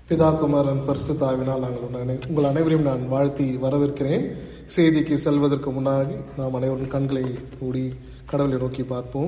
பிதா குமாரன் பரிசுத்தாவினால் நாங்கள் உன்னை அனை- உங்கள் அனைவரையும் நான் வாழ்த்தி வரவேற்கிறேன் செய்திக்கு செல்வதற்கு முன்னாடி நாம் அனைவரும் கண்களை மூடி கடவுளை நோக்கி பார்ப்போம்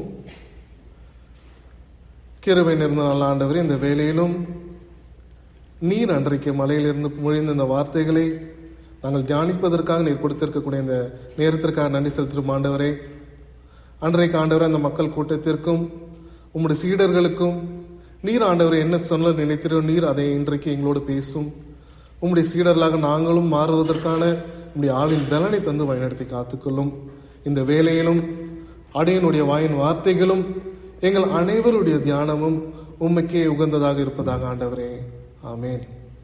கிருபை நிறைந்த நல்ல ஆண்டவரே இந்த வேலையிலும் நீர் அன்றைக்கு மலையிலிருந்து மொழிந்த இந்த வார்த்தைகளை நாங்கள் தியானிப்பதற்காக நீர் கொடுத்திருக்கக்கூடிய இந்த நேரத்திற்காக நன்றி செலுத்தும் ஆண்டவரே அன்றைக்கு ஆண்டவரே அந்த மக்கள் கூட்டத்திற்கும் உம்முடைய சீடர்களுக்கும் நீர் ஆண்டவரை என்ன சொல்ல நினைத்திரோ நீர் அதை இன்றைக்கு எங்களோடு பேசும் உம்முடைய சீடர்களாக நாங்களும் மாறுவதற்கான உம்முடைய ஆளின் பலனை தந்து வழிநடத்தி காத்துக்கொள்ளும் இந்த வேலையிலும் அடையனுடைய வாயின் வார்த்தைகளும் எங்கள் அனைவருடைய தியானமும் உண்மைக்கே உகந்ததாக இருப்பதாக ஆண்டவரே ஆமென்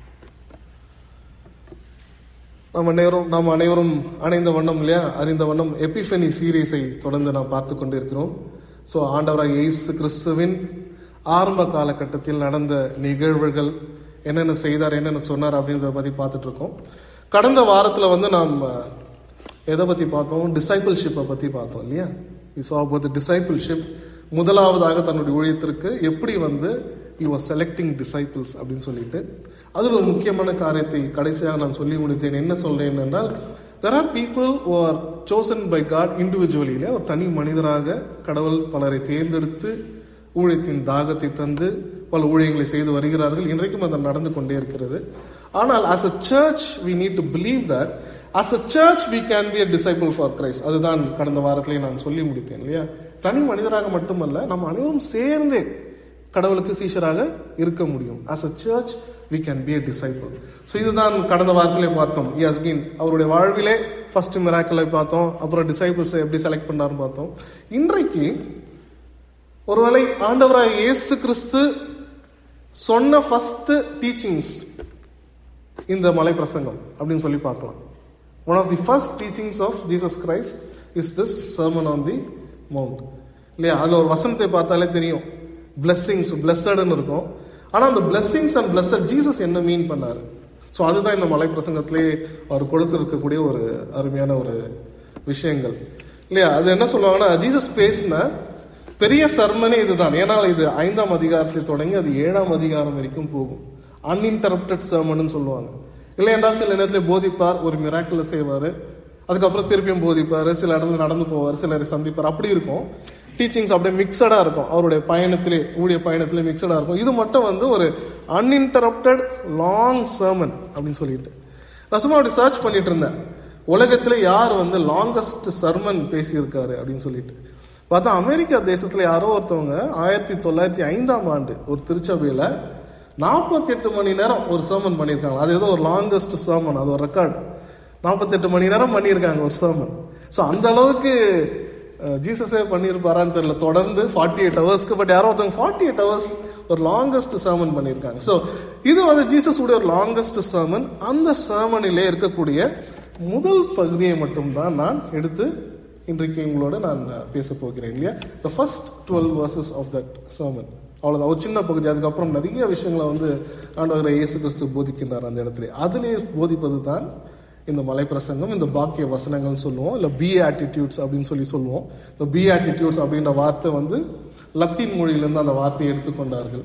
நாம் அனைவரும் நாம் அனைவரும் அணைந்த வண்ணம் இல்லையா அறிந்த வண்ணம் எபிஃபனி சீரீஸை தொடர்ந்து நாம் பார்த்து கொண்டிருக்கிறோம் ஸோ ஆண்டவராக இயேசு கிறிஸ்துவின் ஆரம்ப காலகட்டத்தில் நடந்த நிகழ்வுகள் என்னென்ன செய்தார் என்னென்ன சொன்னார் அப்படின்றத பற்றி பார்த்துட்டு இருக்கோம் கடந்த வாரத்தில் வந்து நாம் அஹ், எதை பற்றி பார்த்தோம் டிசைபிள்ஷிப்பை பற்றி பார்த்தோம் இல்லையா இஸ் ஆபோத் டிசைபிள்ஷிப் முதலாவதாக தன்னுடைய ஊழியத்திற்கு எப்படி வந்து he was செலக்டிங் டிசைபிள்ஸ் அப்படின்னு சொல்லிட்டு அதில் ஒரு முக்கியமான காரியத்தை கடைசியாக நான் சொல்லி முடித்தேன் என்ன சொல்றேன் என்றால் there are people who are chosen by God individually இல்லையா ஒரு தனி மனிதராக கடவுள் பலரை தேர்ந்தெடுத்து ஊழியத்தின் தாகத்தை தந்து பல ஊழியங்களை செய்து வருகிறார்கள் இன்றைக்கும் அது நடந்து கொண்டே இருக்கிறது ஆனால் as a church we need to believe that as a church we can be a disciple for Christ அதுதான் கடந்த வாரத்திலே நான் சொல்லி முடித்தேன் இல்லையா தனி மனிதராக மட்டுமல்ல நம்ம அனைவரும் சேர்ந்தே கடவுளுக்கு சீஷராக இருக்க முடியும் as a church we can be a disciple so இதுதான் கடந்த வாரத்திலே பார்த்தோம் he has been அவருடைய வாழ்விலே ஃபர்ஸ்ட் மிராக்கலை பார்த்தோம் அப்புறம் டிசைபிள்ஸை எப்படி செலக்ட் பண்ணாருன்னு பார்த்தோம் இன்றைக்கு ஒருவேளை ஆண்டவராய் இயேசு கிறிஸ்து சொன்ன ஃபர்ஸ்ட் டீச்சிங்ஸ் இந்த மலை பிரசங்கம் அப்படின்னு சொல்லி பார்க்கலாம் one of the first teachings of Jesus Christ is this sermon on the mount இல்லையா அதில் ஒரு வசனத்தை பார்த்தாலே தெரியும் பிளெஸ்ஸிங்ஸ் பிளெஸ்ஸட்னு இருக்கும் ஆனால் அந்த பிளெஸ்ஸிங்ஸ் அண்ட் பிளெஸ்ஸட் ஜீசஸ் என்ன மீன் பண்ணாரு ஸோ அதுதான் இந்த மலை பிரசங்கத்திலே அவர் கொடுத்துருக்கக்கூடிய ஒரு அருமையான ஒரு விஷயங்கள் இல்லையா அது என்ன சொல்லுவாங்கன்னா ஜீசஸ் பேசின பெரிய சர்மனே இதுதான் ஏன்னா இது ஐந்தாம் அதிகாரத்தை தொடங்கி அது ஏழாம் அதிகாரம் வரைக்கும் போகும் அன்இன்டரப்டட் சர்மன் சொல்லுவாங்க இல்லை என்றால் சில நேரத்தில் போதிப்பார் ஒரு மிராக்கிள் செய்வார் அதுக்கப்புறம் திருப்பியும் போதிப்பார் சில இடத்துல நடந்து போவார் சிலரை சந்திப்பார் அப்படி இருக்கும் டீச்சிங்ஸ் அப்படியே மிக்சடாக இருக்கும் அவருடைய பயணத்திலே ஊழிய பயணத்திலே மிக்சடாக இருக்கும் இது மட்டும் வந்து ஒரு அன்இன்டரப்டட் லாங் சர்மன் அப்படின்னு சொல்லிட்டு நான் சும்மா அப்படி சர்ச் பண்ணிட்டு இருந்தேன் உலகத்துல யார் வந்து லாங்கஸ்ட் சர்மன் பேசியிருக்காரு அப்படின்னு சொல்லிட்டு பார்த்தா அமெரிக்கா தேசத்துல யாரோ ஒருத்தவங்க ஆயிரத்தி தொள்ளாயிரத்தி ஐந்தாம் ஆண்டு ஒரு திருச்சபையில நாற்பத்தி எட்டு மணி நேரம் ஒரு சர்மன் பண்ணியிருக்காங்க அது ஏதோ ஒரு லாங்கஸ்ட் சர்மன் அது ஒரு ரெக்கார்டு நாற்பத்தெட்டு மணி நேரம் பண்ணியிருக்காங்க ஒரு சர்மன் ஸோ அந்த அளவுக்கு அஹ், ஜீசஸே பண்ணியிருப்பாரான்னு தெரியல தொடர்ந்து ஃபார்ட்டி எயிட் ஹவர்ஸ்க்கு பட் யாரோ ஒருத்தவங்க ஃபார்ட்டி எயிட் ஹவர்ஸ் ஒரு லாங்கஸ்ட் சர்மன் பண்ணியிருக்காங்க ஸோ இது வந்து ஜீசஸ் உடைய ஒரு லாங்கஸ்ட் சர்மன் அந்த சர்மனிலே இருக்கக்கூடிய முதல் பகுதியை மட்டும்தான் நான் எடுத்து இன்றைக்கு உங்களோட நான் பேச போகிறேன் இல்லையா the first twelve verses of that sermon அவ்வளோதான் ஒரு சின்ன பகுதி அதுக்கப்புறம் நிறைய விஷயங்களை வந்து ஆண்டவரை இயேசு கிறிஸ்து போதிக்கின்றார் அந்த இடத்துல அதிலே போதிப்பது தான் இந்த மலை பிரசங்கம் இந்த பாக்கிய வசனங்கள்னு சொல்லுவோம் இல்லை பி ஆட்டிடியூட்ஸ் அப்படின்னு சொல்லி சொல்லுவோம் இந்த பி ஆட்டிடியூட்ஸ் அப்படின்ற வார்த்தை வந்து லத்தீன் மொழியிலிருந்து அந்த வார்த்தையை எடுத்துக்கொண்டார்கள்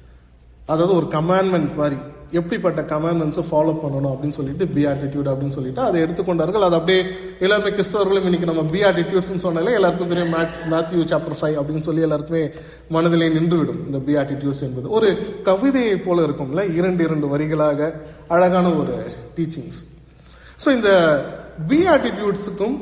அதாவது ஒரு கமாண்ட்மெண்ட் மாதிரி எப்படிப்பட்ட கமாண்ட்மெண்ட்ஸை ஃபாலோ பண்ணணும் அப்படின்னு சொல்லிட்டு பி ஆட்டிடியூட் அப்படின்னு சொல்லிட்டு அதை எடுத்துக்கொண்டார்கள் அது அப்படியே எல்லாருமே கிறிஸ்தவர்களும் இன்னைக்கு நம்ம பி ஆட்டிடியூட்ஸ்னு சொன்னாலே எல்லாருக்கும் தெரியும் மேத்யூ சாப்டர் ஃபைவ் அப்படின்னு சொல்லி எல்லாருக்குமே மனதிலே நின்றுவிடும் இந்த பி ஆட்டிடியூட்ஸ் என்பது ஒரு கவிதையை போல இருக்கும்ல இரண்டு இரண்டு வரிகளாக அழகான ஒரு டீச்சிங்ஸ் ஸோ இந்த பி ஆட்டிடியூட்ஸுக்கும்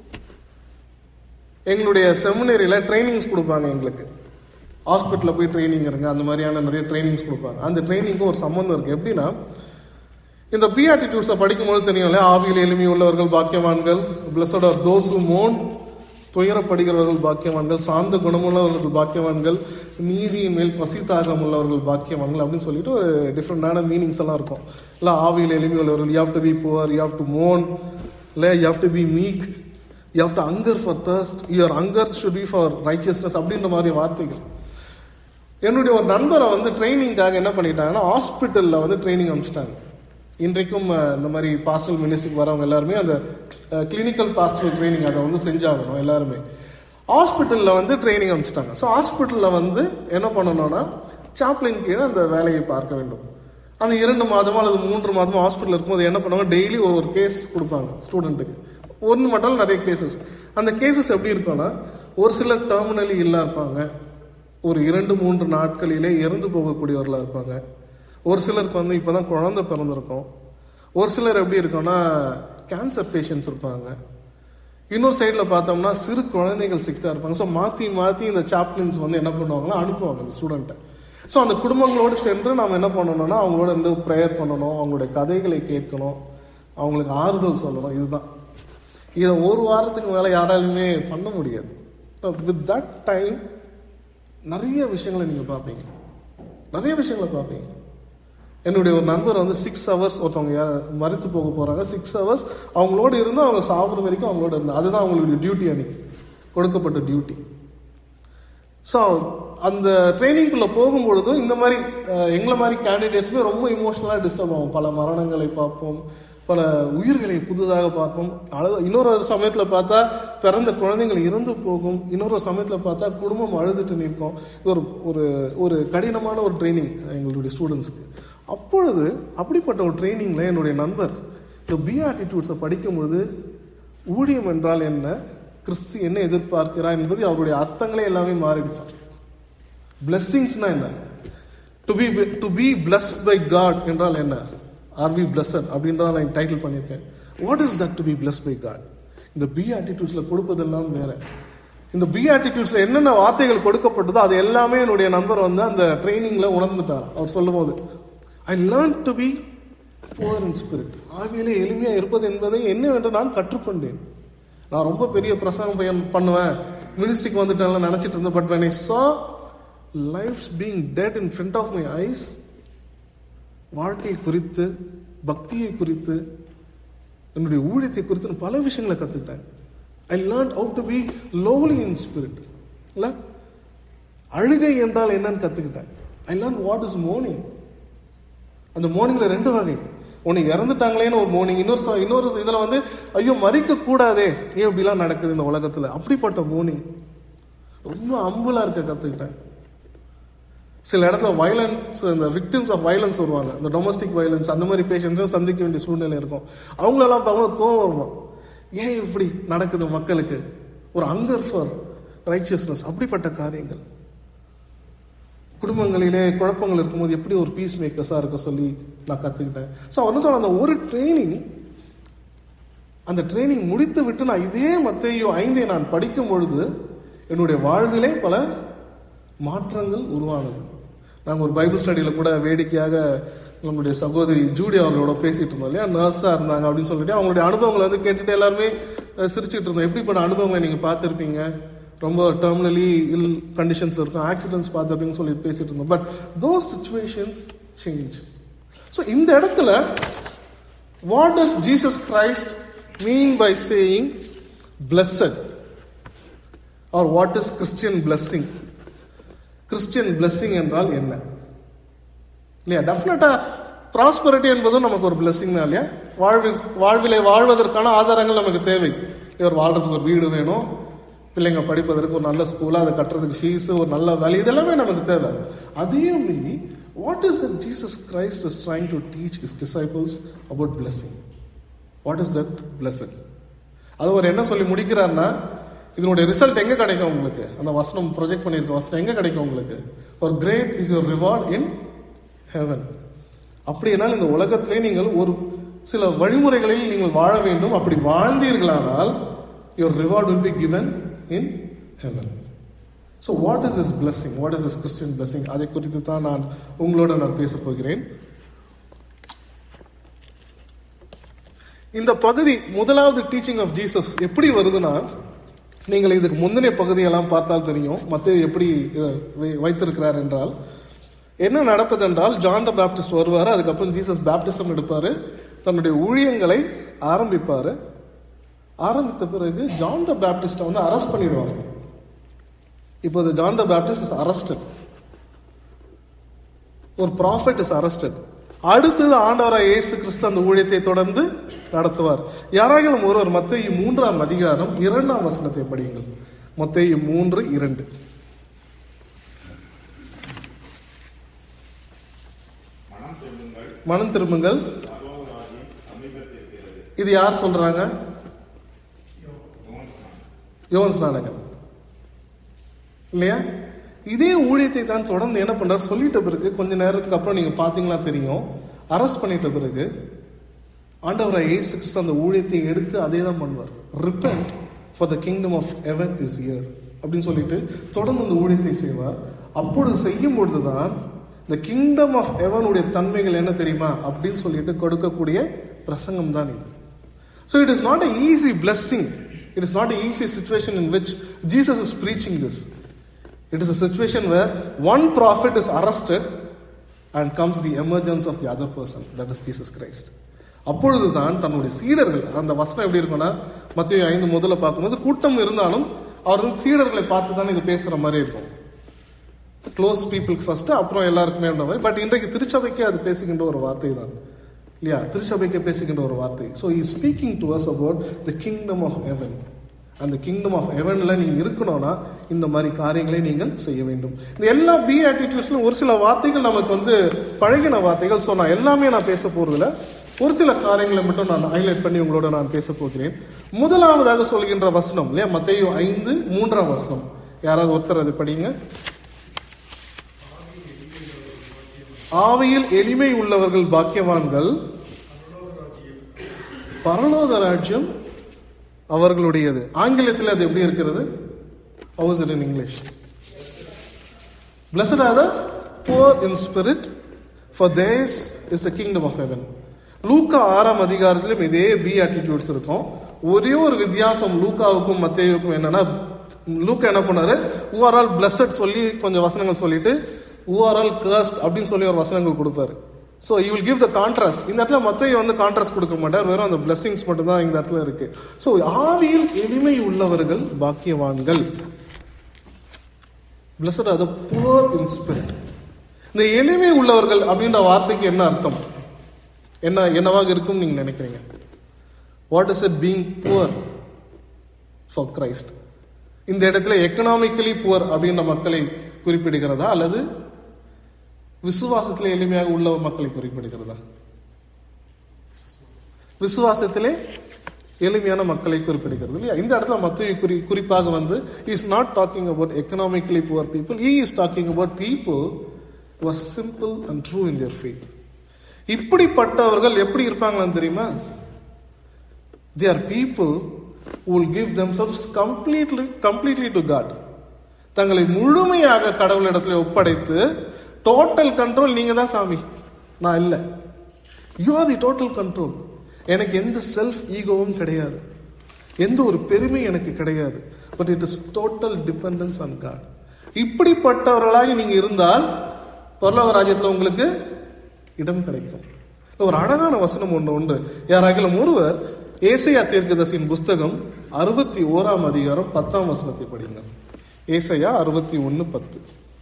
எங்களுடைய செமினரியில் ட்ரைனிங்ஸ் கொடுப்பாங்க எங்களுக்கு ஹாஸ்பிட்டலில் போய் ட்ரைனிங் இருங்க அந்த மாதிரியான நிறைய ட்ரைனிங்ஸ் கொடுப்பாங்க அந்த ட்ரைனிங்க்கும் ஒரு சம்மந்தம் இருக்குது எப்படின்னா இந்த பி ஆட்டிடியூட்ஸை படிக்கும்போது தெரியும்ல ஆவியில் எளிமை உள்ளவர்கள் பாக்கியவான்கள் பிளஸோட ஆர் தோஸ் மோன் துயரப்படுகிறவர்கள் பாக்கியவான்கள் சார்ந்த குணமுள்ளவர்கள் பாக்கியவான்கள் நீதியின் மேல் பசி தாகம் உள்ளவர்கள் பாக்கியவான்கள் அப்படின்னு சொல்லிட்டு ஒரு டிஃப்ரெண்டான மீனிங்ஸ் எல்லாம் இருக்கும் இல்லை ஆவியில் எளிமை உள்ளவர்கள் you have to be poor you have to மோன் இல்லை you have to be meek you have to hunger for thirst your hunger should be for righteousness அப்படின்ற மாதிரி வார்த்தைகள் என்னுடைய ஒரு நண்பரை வந்து ட்ரைனிங்காக என்ன பண்ணிட்டாங்கன்னா ஹாஸ்பிட்டலில் வந்து ட்ரைனிங் அனுப்பிச்சிட்டாங்க இன்றைக்கும் அஹ், இந்த மாதிரி பாஸ்டல் மினிஸ்ட்ரிக்கு வரவங்க எல்லாருமே அந்த கிளினிக்கல் பாஸ்டல் ட்ரைனிங் அதை வந்து செஞ்சாகணும் எல்லாருமே ஹாஸ்பிட்டலில் வந்து ட்ரைனிங் அனுப்பிச்சிட்டாங்க ஸோ ஹாஸ்பிட்டலில் வந்து என்ன பண்ணணும்னா சாப்ளின் கீழே அந்த வேலையை பார்க்க வேண்டும் அந்த இரண்டு மாதமோ அல்லது மூன்று மாதமோ ஹாஸ்பிட்டல் இருக்கும்போது என்ன பண்ணுவாங்க டெய்லி ஒரு ஒரு கேஸ் கொடுப்பாங்க ஸ்டூடெண்ட்டுக்கு ஒன்று மட்டும் நிறைய கேசஸ் அந்த கேசஸ் எப்படி இருக்கும்னா ஒரு சிலர் டெர்மினலி இல்லா இருப்பாங்க ஒரு இரண்டு மூன்று நாட்களிலே இறந்து போகக்கூடியவர்களாக இருப்பாங்க ஒரு சிலருக்கு வந்து இப்போ தான் குழந்தை பிறந்திருக்கும் ஒரு சிலர் எப்படி இருக்கும்னா கேன்சர் பேஷண்ட்ஸ் இருப்பாங்க இன்னொரு சைடில் பார்த்தோம்னா சிறு குழந்தைகள் சிக்காக இருப்பாங்க ஸோ மாற்றி மாற்றி இந்த சாப்ளின்ஸ் வந்து என்ன பண்ணுவாங்கன்னா அனுப்புவாங்க அந்த ஸ்டூடெண்ட்டை ஸோ அந்த குடும்பங்களோடு சென்று நாம் என்ன பண்ணணும்னா அவங்களோட வந்து ப்ரேயர் பண்ணணும் அவங்களுடைய கதைகளை கேட்கணும் அவங்களுக்கு ஆறுதல் சொல்லணும் இதுதான் இதை ஒரு வாரத்துக்கு மேலே யாராலுமே பண்ண முடியாது வித் தட் டைம் நிறைய விஷயங்களை நீங்கள் பார்ப்பீங்க நிறைய விஷயங்களை பார்ப்பீங்க என்னுடைய ஒரு நண்பர் வந்து சிக்ஸ் ஹவர்ஸ் ஒருத்தவங்க யா- மரித்து போக போகிறாங்க சிக்ஸ் ஹவர்ஸ் அவங்களோட இருந்து அவங்க சாப்பிட்ற வரைக்கும் அவங்களோட இருந்தாங்க அதுதான் அவங்களுடைய டியூட்டி அன்னைக்கு கொடுக்கப்பட்ட டியூட்டி ஸோ அந்த ட்ரைனிங்குள்ளே போகும்பொழுதும் இந்த மாதிரி அஹ், எங்களை மாதிரி கேண்டிடேட்ஸுமே ரொம்ப இமோஷனலாக டிஸ்டர்ப் ஆகும் பல மரணங்களை பார்ப்போம் பல உயிர்களை புதுதாக பார்ப்போம் அழகு இன்னொரு ஒரு சமயத்தில் பார்த்தா பிறந்த குழந்தைகள் இறந்து போகும் இன்னொரு ஒரு சமயத்தில் பார்த்தா குடும்பம் அழுதுட்டு நிற்கும் இது ஒரு ஒரு ஒரு கடினமான ஒரு ட்ரைனிங் எங்களுடைய ஸ்டூடெண்ட்ஸ்க்கு அப்பொழுது அப்படிப்பட்ட ஒரு ட்ரைனிங்கில் என்னுடைய நண்பர் இந்த பி ஆட்டிடியூட்ஸை படிக்கும் பொழுது ஊழியம் என்றால் என்ன கிறிஸ்து என்ன எதிர்பார்க்கிறார் என்பது அவருடைய அர்த்தங்களே எல்லாமே மாறிடுச்சான் பிளெஸ்ஸிங்ஸ்னா என்ன to be to be bless by God என்றால் என்ன ஆர் வி பிளஸட் அப்படின்றத நான் டைட்டில் பண்ணியிருக்கேன் what is that to be bless by God இந்த பி ஆட்டிடியூட்ஸில் கொடுப்பதெல்லாம் வேற இந்த பி ஆட்டிடியூட்ஸில் என்னென்ன வார்த்தைகள் கொடுக்கப்பட்டதோ அது எல்லாமே என்னுடைய நண்பர் வந்து அந்த ட்ரைனிங்கில் உணர்ந்துட்டார் அவர் சொல்லும்போது I learn to be poor in spirit ஆவியிலே எளிமையாக இருப்பது என்பதை என்னவென்று நான் கற்றுக்கொண்டேன் நான் ரொம்ப பெரிய பிரசங்கம் பையன் பண்ணுவேன் மினிஸ்ட்ரிக்கு வந்துட்டேன்ல நினச்சிட்டு இருந்தேன் but when I saw lives being dead in front of my eyes வாழ்க்கை குறித்து பக்தியை குறித்து என்னுடைய ஊழியத்தை குறித்து நான் பல விஷயங்களை கற்றுக்கிட்டேன் I learn how to be lowly in spirit இல்லை அழுகை என்றால் என்னன்னு கற்றுக்கிட்டேன் I learn what is mourning அந்த மோர்னிங்ல ரெண்டு வகை ஒன்று இறந்துட்டாங்களேன்னு ஒரு மோர்னிங் இன்னொரு ச- இன்னொரு இதில் வந்து ஐயோ மறிக்க கூடாதே ஏன் இப்படிலாம் நடக்குது இந்த உலகத்தில் அப்படிப்பட்ட மோர்னிங் ரொம்ப அம்புலா இருக்க கற்றுக்கிட்டேன் சில இடத்துல வயலன்ஸ் இந்த விக்டிம்ஸ் ஆஃப் வயலன்ஸ் வருவாங்க இந்த டொமஸ்டிக் வயலன்ஸ் அந்த மாதிரி பேஷண்ட்ஸும் சந்திக்க வேண்டிய சூழ்நிலை இருக்கும் அவங்களெல்லாம் பார்க்கும்போது கோவம் வருமா ஏன் இப்படி நடக்குது மக்களுக்கு ஒரு அங்கர் ஃபார் ரைச்சியஸ்னஸ் அப்படிப்பட்ட காரியங்கள் குடும்பங்களிலே குழப்பங்கள் இருக்கும்போது எப்படி ஒரு பீஸ் மேக்கர்ஸாக இருக்க சொல்லி நான் கற்றுக்கிட்டேன் ஸோ அவர் என்ன சொல்ற அந்த ஒரு ட்ரைனிங் அந்த ட்ரைனிங் முடித்து விட்டு நான் இதே மத்தையோ ஐந்தை நான் படிக்கும் பொழுது என்னுடைய வாழ்விலே பல மாற்றங்கள் உருவானது நாங்கள் ஒரு பைபிள் ஸ்டடியில் கூட வேடிக்கையாக நம்மளுடைய சகோதரி ஜூடி அவர்களோட பேசிட்டு இருந்தோம் இல்லையா நர்ஸாக இருந்தாங்க அப்படின்னு சொல்லிட்டு அவங்களுடைய அனுபவங்களை வந்து கேட்டுட்டு எல்லாருமே அஹ், சிரிச்சிட்டு இருந்தோம் எப்படிப்பட்ட அனுபவங்களை நீங்கள் பார்த்துருப்பீங்க ரொம்ப டெர்மினலி இல் கண்டிஷன்ஸில் இருக்கும் ஆக்சிடென்ட்ஸ் பார்த்துருப்பீங்கன்னு சொல்லிட்டு பேசிட்டு இருந்தோம் but those situations change so இந்த இடத்துல what does Jesus Christ mean by saying blessed or what is Christian blessing Christian blessing என்றால் என்ன இல்லையா டெஃபினட்டா ப்ராஸ்பரிட்டி என்பதும் நமக்கு ஒரு பிளெஸிங் தான் இல்லையா வாழ்வில் வாழ்விலே வாழ்வதற்கான ஆதாரங்கள் நமக்கு தேவை இவர் வாழ்றதுக்கு ஒரு வீடு வேணும் பிள்ளைங்க படிப்பதற்கு ஒரு நல்ல ஸ்கூலாக அதை கட்டுறதுக்கு ஃபீஸ் ஒரு நல்ல வேலை இதெல்லாமே நமக்கு தேவை அதையும் மீறி what is that Jesus Christ is trying to teach his disciples about blessing what is that blessing அது ஒரு என்ன சொல்லி முடிக்கிறாருன்னா இதனுடைய ரிசல்ட் எங்க கிடைக்கும் உங்களுக்கு அந்த வசனம் ப்ரொஜெக்ட் பண்ணியிருக்க வசனம் எங்க கிடைக்கும் உங்களுக்கு ஒரு great is your reward in heaven அப்படியானால் இந்த உலகத்திலே நீங்கள் ஒரு சில வழிமுறைகளில் நீங்கள் வாழ வேண்டும் அப்படி வாழ்ந்தீர்களானால் your reward will be given in heaven so what is is blessing what is is Christian blessing அதை குறித்து தான் நான் உங்களோட நான் பேசப் போகிறேன் இந்த பகுதி முதலாவது டீச்சிங் ஆஃப் ஜீசஸ் எப்படி வருதுன்னா நீங்கள் இதுக்கு முந்தின பகுதியெல்லாம் பார்த்தால் தெரியும் மத்திய எப்படி இதை வை- வைத்திருக்கிறார் என்றால் என்ன நடப்பதென்றால் ஜான் த பேப்டிஸ்ட் வருவார் அதுக்கப்புறம் ஜீசஸ் பேப்டிசம் எடுப்பார் தன்னுடைய ஊழியங்களை ஆரம்பிப்பார் ஆரம்பித்த பிறகு ஜான் த பேப்டிஸ்டை வந்து அரெஸ்ட் பண்ணிடுவாங்க இப்போது John the Baptist is arrested ஒரு ப்ராஃபிட் இஸ் அரஸ்டட் அடுத்தது ஆண்டவராய் இயேசு கிறிஸ்து அந்த ஊழியத்தை தொடர்ந்து நடத்துவார் யாராகிலும் ஒருவர் மத்தேயு மூன்றாம் அதிகாரம் இரண்டாம் வசனத்தை படியுங்கள் மத்தேயு மூன்று இரண்டு மனம் மனம் திரும்புங்கள் இது யார் சொல்றாங்க யோன் ஸ்நானகன் இல்லையா இதே ஊழியத்தை தான் தொடர்ந்து என்ன பண்றாரு சொல்லிட்ட பிறகு கொஞ்ச நேரத்துக்கு அப்புறம் நீங்க பாத்தீங்களா தெரியும் அரெஸ்ட் பண்ணிட்ட பிறகு ஆண்டவராய் இயேசு கிறிஸ்து அந்த ஊழியத்தை எடுத்து அதே தான் பண்ணுவார் repent for the kingdom of heaven is here அப்படின்னு சொல்லிட்டு தொடர்ந்து அந்த ஊழியத்தை செய்வார் அப்பொழுது செய்யும் பொழுதுதான் இந்த கிங்டம் ஆஃப் எவனுடைய தன்மைகள் என்ன தெரியுமா அப்படின்னு சொல்லிட்டு கொடுக்கக்கூடிய பிரசங்கம் தான் இது So it is not an easy blessing. It is not an easy situation in which Jesus is preaching this. It is a situation where one prophet is arrested and comes the emergence of the other person, that is Jesus Christ. அப்பொழுதுதான் தன்னுடைய சீடர்கள் அந்த வசனம் எப்படி இருக்கும்னா மத்திய ஐந்து முதல்ல பார்க்கும்போது கூட்டம் இருந்தாலும் அவர் வந்து சீடர்களை பார்த்து தான் இது பேசுற மாதிரி இருக்கும் க்ளோஸ் பீப்புளுக்கு ஃபர்ஸ்ட் அப்புறம் எல்லாருக்குமே மாதிரி பட் இன்றைக்கு திருச்சபைக்கு அது பேசுகின்ற ஒரு வார்த்தை தான் இல்லையா திருச்சபைக்கு பேசுகின்ற ஒரு வார்த்தை so is speaking to us about the kingdom of heaven அந்த கிங்டம் ஆஃப் ஹெவன்ல நீங்க இருக்கணும்னா இந்த மாதிரி காரியங்களை நீங்கள் செய்ய வேண்டும் இந்த எல்லா பி ஆட்டிடியூட்ஸ்லும் ஒரு சில வார்த்தைகள் நமக்கு வந்து பழகின வார்த்தைகள் ஸோ நான் எல்லாமே நான் பேச போறதில்ல ஒரு சில காரியங்களை மட்டும் நான் ஹைலைட் பண்ணி உங்களோட நான் பேச போகிறேன் முதலாவதாக சொல்கின்ற வசனம் இல்லையா மத்தேயு ஐந்து மூன்றாம் வசனம் யாராவது ஒருத்தர் அது படிங்க ஆவியில் எளிமை உள்ளவர்கள் பாக்கியவான்கள் பரலோக ராஜ்யம் அவர்களுடையது ஆங்கிலத்தில் அது எப்படி இருக்கிறது how's it in English blessed are the poor in spirit for theirs is the kingdom of heaven லூக்கா ஆறாம் அதிகாரத்திலும் இதே பி ஆட்டிடியூட்ஸ் இருக்கும் ஒரே ஒரு வித்தியாசம் லூக்காவுக்கும் மத்தேயுக்கும் என்னன்னா லூக்கா என்ன பண்ணாரு ஊ ஆர் ஆல் பிளஸட் சொல்லி கொஞ்சம் வசனங்கள் சொல்லிட்டு ஊ ஆர் ஆல் கர்ஸ்ட் அப்படின்னு சொல்லி ஒரு வசனங்கள் கொடுப்பாரு so you will give the contrast இந்த இடத்துல மத்தையும் வந்து கான்ட்ராஸ்ட் கொடுக்க மாட்டார் வெறும் அந்த பிளஸிங்ஸ் மட்டும் தான் இந்த இடத்துல இருக்கு ஸோ ஆவியில் எளிமை உள்ளவர்கள் பாக்கியவான்கள் பிளஸட் அது புவர் இன் ஸ்பிரிட் இந்த எளிமை உள்ளவர்கள் அப்படின்ற வார்த்தைக்கு என்ன அர்த்தம் என்ன என்னவாக இருக்கும் நீங்க நினைக்கிறீங்க what is it being poor for Christ இந்த இடத்துல எக்கனாமிக்கலி புவர் அப்படின்ற மக்களை குறிப்பிடுகிறதா அல்லது விசுவாசத்திலே எளிமையாக உள்ள மக்களை குறிப்பிடுகிறதா விசுவாசத்திலே எளிமையான மக்களை குறிப்பிடுகிறது இல்லையா இந்த இடத்துல மத்திய குறி குறிப்பாக வந்து is not talking about economically poor people he is talking about people was simple and true in their faith இப்படிப்பட்டவர்கள் எப்படி இருப்பாங்களான்னு தெரியுமா they are people will give themselves completely completely to God தங்களை முழுமையாக கடவுளிடத்தில் ஒப்படைத்து டோட்டல் கண்ட்ரோல் நீங்க தான் சாமி நான் இல்லை you are the total control எனக்கு எந்த செல்ஃப் ஈகோவும் கிடையாது எந்த ஒரு பெருமை எனக்கு கிடையாது but it is total dependence on God இப்படிப்பட்டவர்களாக நீங்க இருந்தால் பரலோக ராஜ்யத்தில் உங்களுக்கு இடம் கிடைக்கும் ஒரு அழகான வசனம் ஒன்று உண்டு யாராகிலும் ஒருவர் ஏசையா தீர்க்கதர்சியின் புஸ்தகம் அறுபத்தி ஓராம் அதிகாரம் பத்தாம் வசனத்தை படிங்க ஏசையா அறுபத்தி ஒன்னு பத்து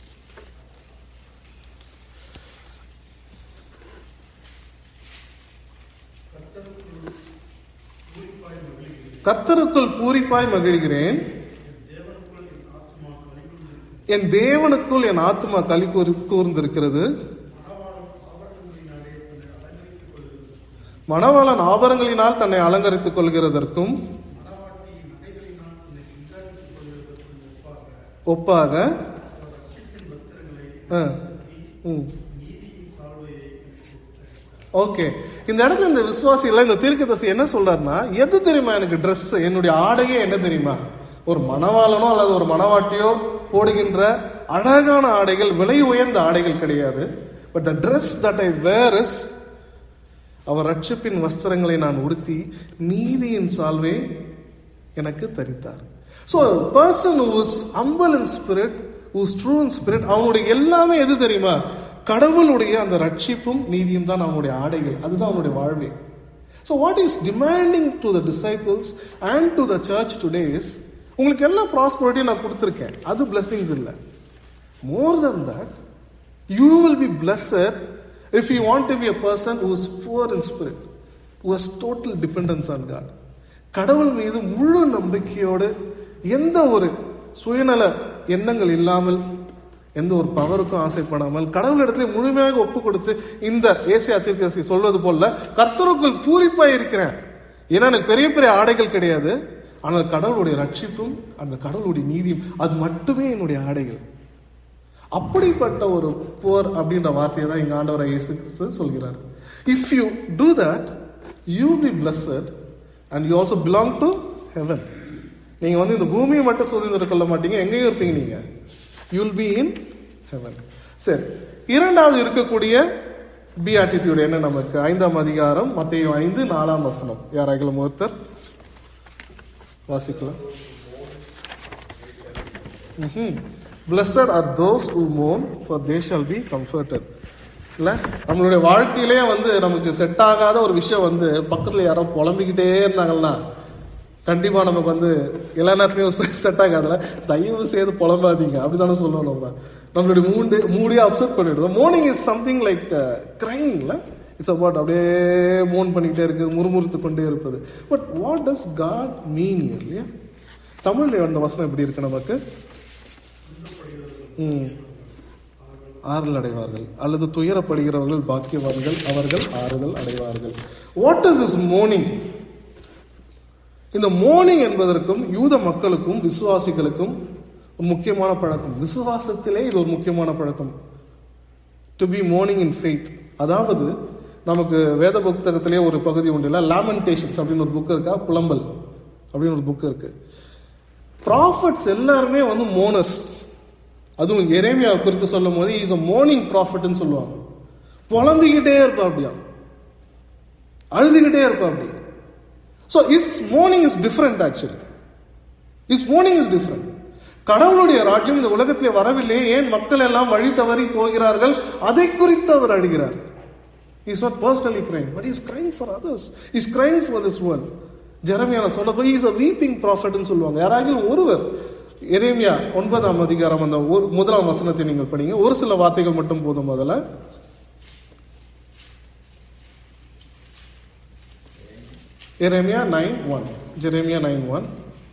கர்த்தருக்குள் பூரிப்பாய் மகிழ்கிறேன் என் தேவனுக்குள் என் ஆத்மா களி கூர் கூர்ந்திருக்கிறது மணவாளன் ஆபரங்களினால் தன்னை அலங்கரித்துக் கொள்கிறதற்கும் ஒப்பாக ஓகே இந்த இடத்துல இந்த விசுவாசிகள் இந்த தீர்க்கதரிசி என்ன சொல்றாருன்னா எது தெரியுமா எனக்கு ட்ரெஸ் என்னுடைய ஆடையே என்ன தெரியுமா ஒரு மணவாளனோ அல்லது ஒரு மணவாட்டியோ போடுகின்ற அழகான ஆடைகள் விலை உயர்ந்த ஆடைகள் கிடையாது but the dress that I wear is அவர் ரட்சிப்பின் வஸ்திரங்களை நான் உடுத்தி நீதியின் சால்வே எனக்கு தரித்தார் so person who's humble in spirit who's true in spirit அவனுடைய எல்லாமே எது தெரியுமா கடவுளுடைய அந்த ரட்சிப்பும் நீதியும் தான் அவனுடைய ஆடைகள் அதுதான் அவனுடைய வாழ்வே so what is demanding to the disciples and to the church today's உங்களுக்கு எல்லா ப்ராஸ்பரிட்டியும் நான் கொடுத்துருக்கேன் அது பிளெஸிங்ஸ் இல்லை more than that you will be blessed If you want to be a person who is poor in spirit, who has total dependence on God, கடவுள் மீது முழு நம்பிக்கையோடு எந்த ஒரு சுயநல எண்ணங்கள் இல்லாமல் எந்த ஒரு பவருக்கும் ஆசைப்படாமல் கடவுள் இடத்துல முழுமையாக ஒப்பு கொடுத்து இந்த ஏசியா தீர்க்கதரிசி சொல்வது போல கர்த்தருக்குள் பூரிப்பாய் இருக்கிறேன் ஏன்னா எனக்கு பெரிய பெரிய ஆடைகள் கிடையாது ஆனால் கடவுளுடைய ரட்சிப்பும் அந்த கடவுளுடைய நீதியும் அது மட்டுமே என்னுடைய ஆடைகள் அப்படிப்பட்ட ஒரு போர் அப்படின்ற வார்த்தையை தான் இங்க ஆண்டவர் இயேசு கிறிஸ்து சொல்கிறார் if you do that you be blessed and you also belong to heaven நீங்க வந்து இந்த பூமியை மட்டும் சுதந்திரம் கொள்ள மாட்டீங்க எங்கேயும் இருப்பீங்க நீங்க யூல் பி இன் ஹெவன் சரி இரண்டாவது இருக்கக்கூடிய பி ஆட்டிடியூட் என்ன நமக்கு ஐந்தாம் அதிகாரம் மத்திய ஐந்து நாலாம் வசனம் யாராகிலும் ஒருத்தர் வாசிக்கலாம் blessed are those who mourn for they shall be comforted இல்ல நம்மளுடைய வாழ்க்கையிலே வந்து நமக்கு செட் ஆகாத ஒரு விஷயம் வந்து பக்கத்துல யாரோ புலம்பிக்கிட்டே இருந்தாங்கன்னா கண்டிப்பா நமக்கு வந்து எல்லா நேரத்துலயும் செட் ஆகாதுல தயவு செய்து புலம்பாதீங்க அப்படிதானே சொல்லுவோம் நம்ம நம்மளுடைய மூண்டு மூடியா அப்செட் பண்ணிடுவோம் மார்னிங் இஸ் சம்திங் லைக் கிரைங்ல இட்ஸ் அபவுட் அப்படியே மூன் பண்ணிக்கிட்டே இருக்கு முறுமுறுத்து கொண்டே இருப்பது but what does God mean இல்லையா தமிழ்ல அந்த வசனம் எப்படி இருக்கு நமக்கு ம். ஆறுதல் அடைவார்கள் அல்லது துயரப்படுகிறவர்கள் பாக்கியவான்கள் அவர்கள் ஆறுதல் அடைவார்கள் வாட் இஸ் இஸ் மோர்னிங் இந்த மோர்னிங் என்பதற்கும் யூத மக்களுக்கும் விசுவாசிகளுக்கும் ஒரு முக்கியமான பழக்கம் விசுவாசத்திலே இது ஒரு முக்கியமான பழக்கம் to be mourning in faith அதாவது நமக்கு வேத புத்தகத்திலே ஒரு பகுதி உண்டு இல்லை லாமெண்டேஷன்ஸ் அப்படின்னு ஒரு புக் இருக்கா புலம்பல் அப்படின்னு ஒரு புக் இருக்கு ப்ராஃபட்ஸ் எல்லாருமே வந்து மோனர்ஸ் அதுவும் எரேமியாவை குறித்து சொல்லும் போது இஸ் அ மோர்னிங் ப்ராஃபிட்னு சொல்லுவாங்க புலம்பிக்கிட்டே இருப்பா அப்படியா அழுதுகிட்டே இருப்பா அப்படி so is mourning is different actually is mourning is different கடவுளுடைய ராஜ்யம் இந்த உலகத்திலே வரவில்லை ஏன் மக்கள் எல்லாம் வழி தவறி போகிறார்கள் அதை குறித்து அவர் அழுகிறார் is not personally crying but is crying for others is crying for this world ஜெரமியான சொல்ல இஸ் அ வீப்பிங் ப்ராஃபிட்னு சொல்லுவாங்க யாராகிலும் ஒருவர் எரேமியா ஒன்பதாம் அதிகாரம் அந்த ஒரு முதலாம் வசனத்தை நீங்கள் படிங்க ஒரு சில வார்த்தைகள் மட்டும் போதும் முதல்ல எரேமியா nine one Jeremiah nine one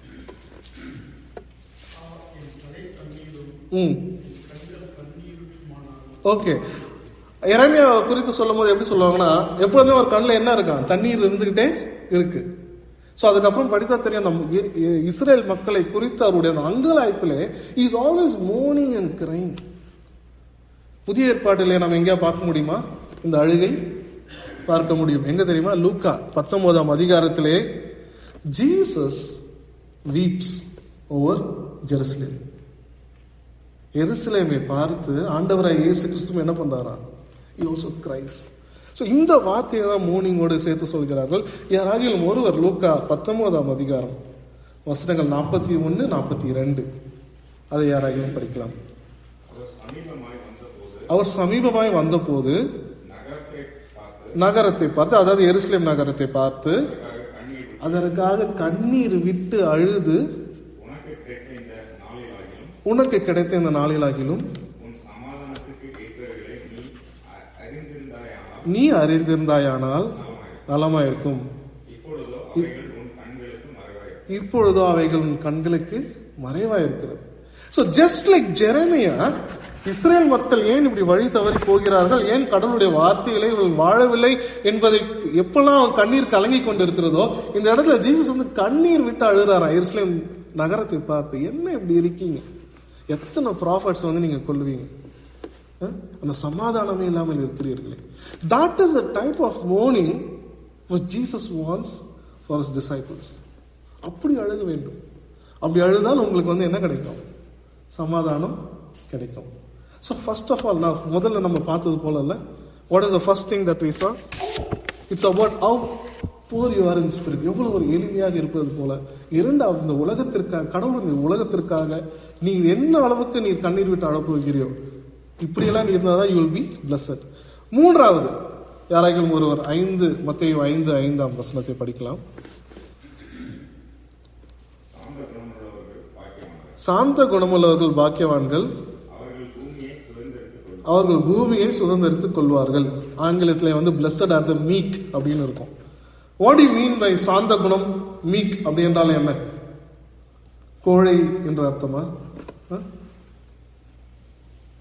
hmm okay எரேமியா குறித்து சொல்லும் போது எப்படி சொல்லுவாங்கன்னா எப்போதுமே ஒரு கண்ணில் என்ன இருக்கான் தண்ணீர் இருந்துகிட்டே இருக்கு ஸோ அதுக்கப்புறம் படித்தா தெரியும் நம் இ- இ- இஸ்ரேல் மக்களை குறித்து அவருடைய அந்த அங்கலாய்ப்பிலே is always mourning and crying புதிய ஏற்பாட்டிலே நம்ம எங்கேயா பார்க்க முடியுமா இந்த அழுகை பார்க்க முடியும் எங்க தெரியுமா லூக்கா பத்தொன்பதாம் அதிகாரத்திலே ஜீசஸ் வீப்ஸ் ஓவர் ஜெருசலேம் எருசலேமை பார்த்து ஆண்டவராய் இயேசு கிறிஸ்துவும் என்ன பண்றாரா he also cries ஸோ இந்த வார்த்தையை தான் மோர்னிங்கோடு சேர்த்து சொல்கிறார்கள் யாராகிலும் ஒருவர் லூக்கா பத்தொன்பதாம் அதிகாரம் வசனங்கள் நாற்பத்தி ஒன்று நாற்பத்தி ரெண்டு அதை யாராகிலும் படிக்கலாம் அவர் சமீபமாய் வந்தபோது அவர் சமீபமாய் வந்தபோது நகரத்தை பார்த்து நகரத்தை பார்த்து அதாவது எருசலேம் நகரத்தை பார்த்து அதற்காக கண்ணீர் விட்டு, அதற்காக கண்ணீர் விட்டு அழுது உனக்கு கிடைத்த இந்த நாளிலாகிலும் உனக்கு கிடைத்த இந்த நாளிலாகிலும் உன் சமாதானத்துக்கு ஏற்றவர்களை நீ அ- அறிந்திருந்தாயானால் நீ அறிந்திருந்தாயானால் நலமாயிருக்கும் இப்பொழுதோ அவைகள் உன் கண்களுக்கு மறைவாயிருக்கும் இப்பொழுதோ அவைகள் உன் கண்களுக்கு மறைவா இருக்கிறது so just like Jeremiah Israel மக்கள் ஏன் இப்படி வழி தவறி போகிறார்கள் ஏன் கடவுளுடைய வார்த்தைகளை இவர்கள் வாழவில்லை என்பதை எப்பெல்லாம் அவன் கண்ணீர் கலங்கி கொண்டு இருக்கிறதோ இந்த இடத்துல ஜீசஸ் வந்து கண்ணீர் விட்டு அழுறாரா இஸ்ரேல் நகரத்தை பார்த்து என்ன இப்படி இருக்கீங்க எத்தனை ப்ராஃபட்ஸ் வந்து நீங்க கொள்வீங்க அஹ்? அந்த சமாதானமே இல்லாமல் இருக்கிறீர்களே that is the type of mourning Jesus wants for his disciples அப்படி அழுக வேண்டும் அப்படி அழுதால் உங்களுக்கு வந்து என்ன கிடைக்கும் சமாதானம் கிடைக்கும் ஸோ ஃபர்ஸ்ட் ஆஃப் ஆல் நான் முதல்ல நம்ம பார்த்தது போல இல்லை what is the first thing that we saw it's about how poor you are in spirit எவ்வளவு ஒரு எளிமையாக இருப்பது போல இரண்டாவது இந்த உலகத்திற்காக கடவுளுடைய உலகத்திற்காக நீ என்ன அளவுக்கு நீ கண்ணீர் விட்டு அழப்போகிறீரோ இப்படியெல்லாம் நீ இருந்தால் தான் யூ வில் பி பிளஸட் மூன்றாவது யாராகிலும் ஒருவர் ஐந்து மத்தையும் ஐந்து ஐந்தாம் வசனத்தை படிக்கலாம் சாந்த குணமுள்ளவர்கள் பாக்கியவான்கள் சாந்த குணமுள்ளவர்கள் பாக்கியவான்கள் அவர்கள் பூமியை சுதந்திரித்துக் கொள்ளும் அவர்கள் பூமியை சுதந்திரித்துக் கொள்வார்கள் ஆங்கிலத்தில் வந்து பிளஸட் ஆர் த மீக் அப்படின்னு இருக்கும் வாட் யூ மீன் பை சாந்த குணம் மீக் அப்படி என்றால் என்ன கோழை என்ற அர்த்தமா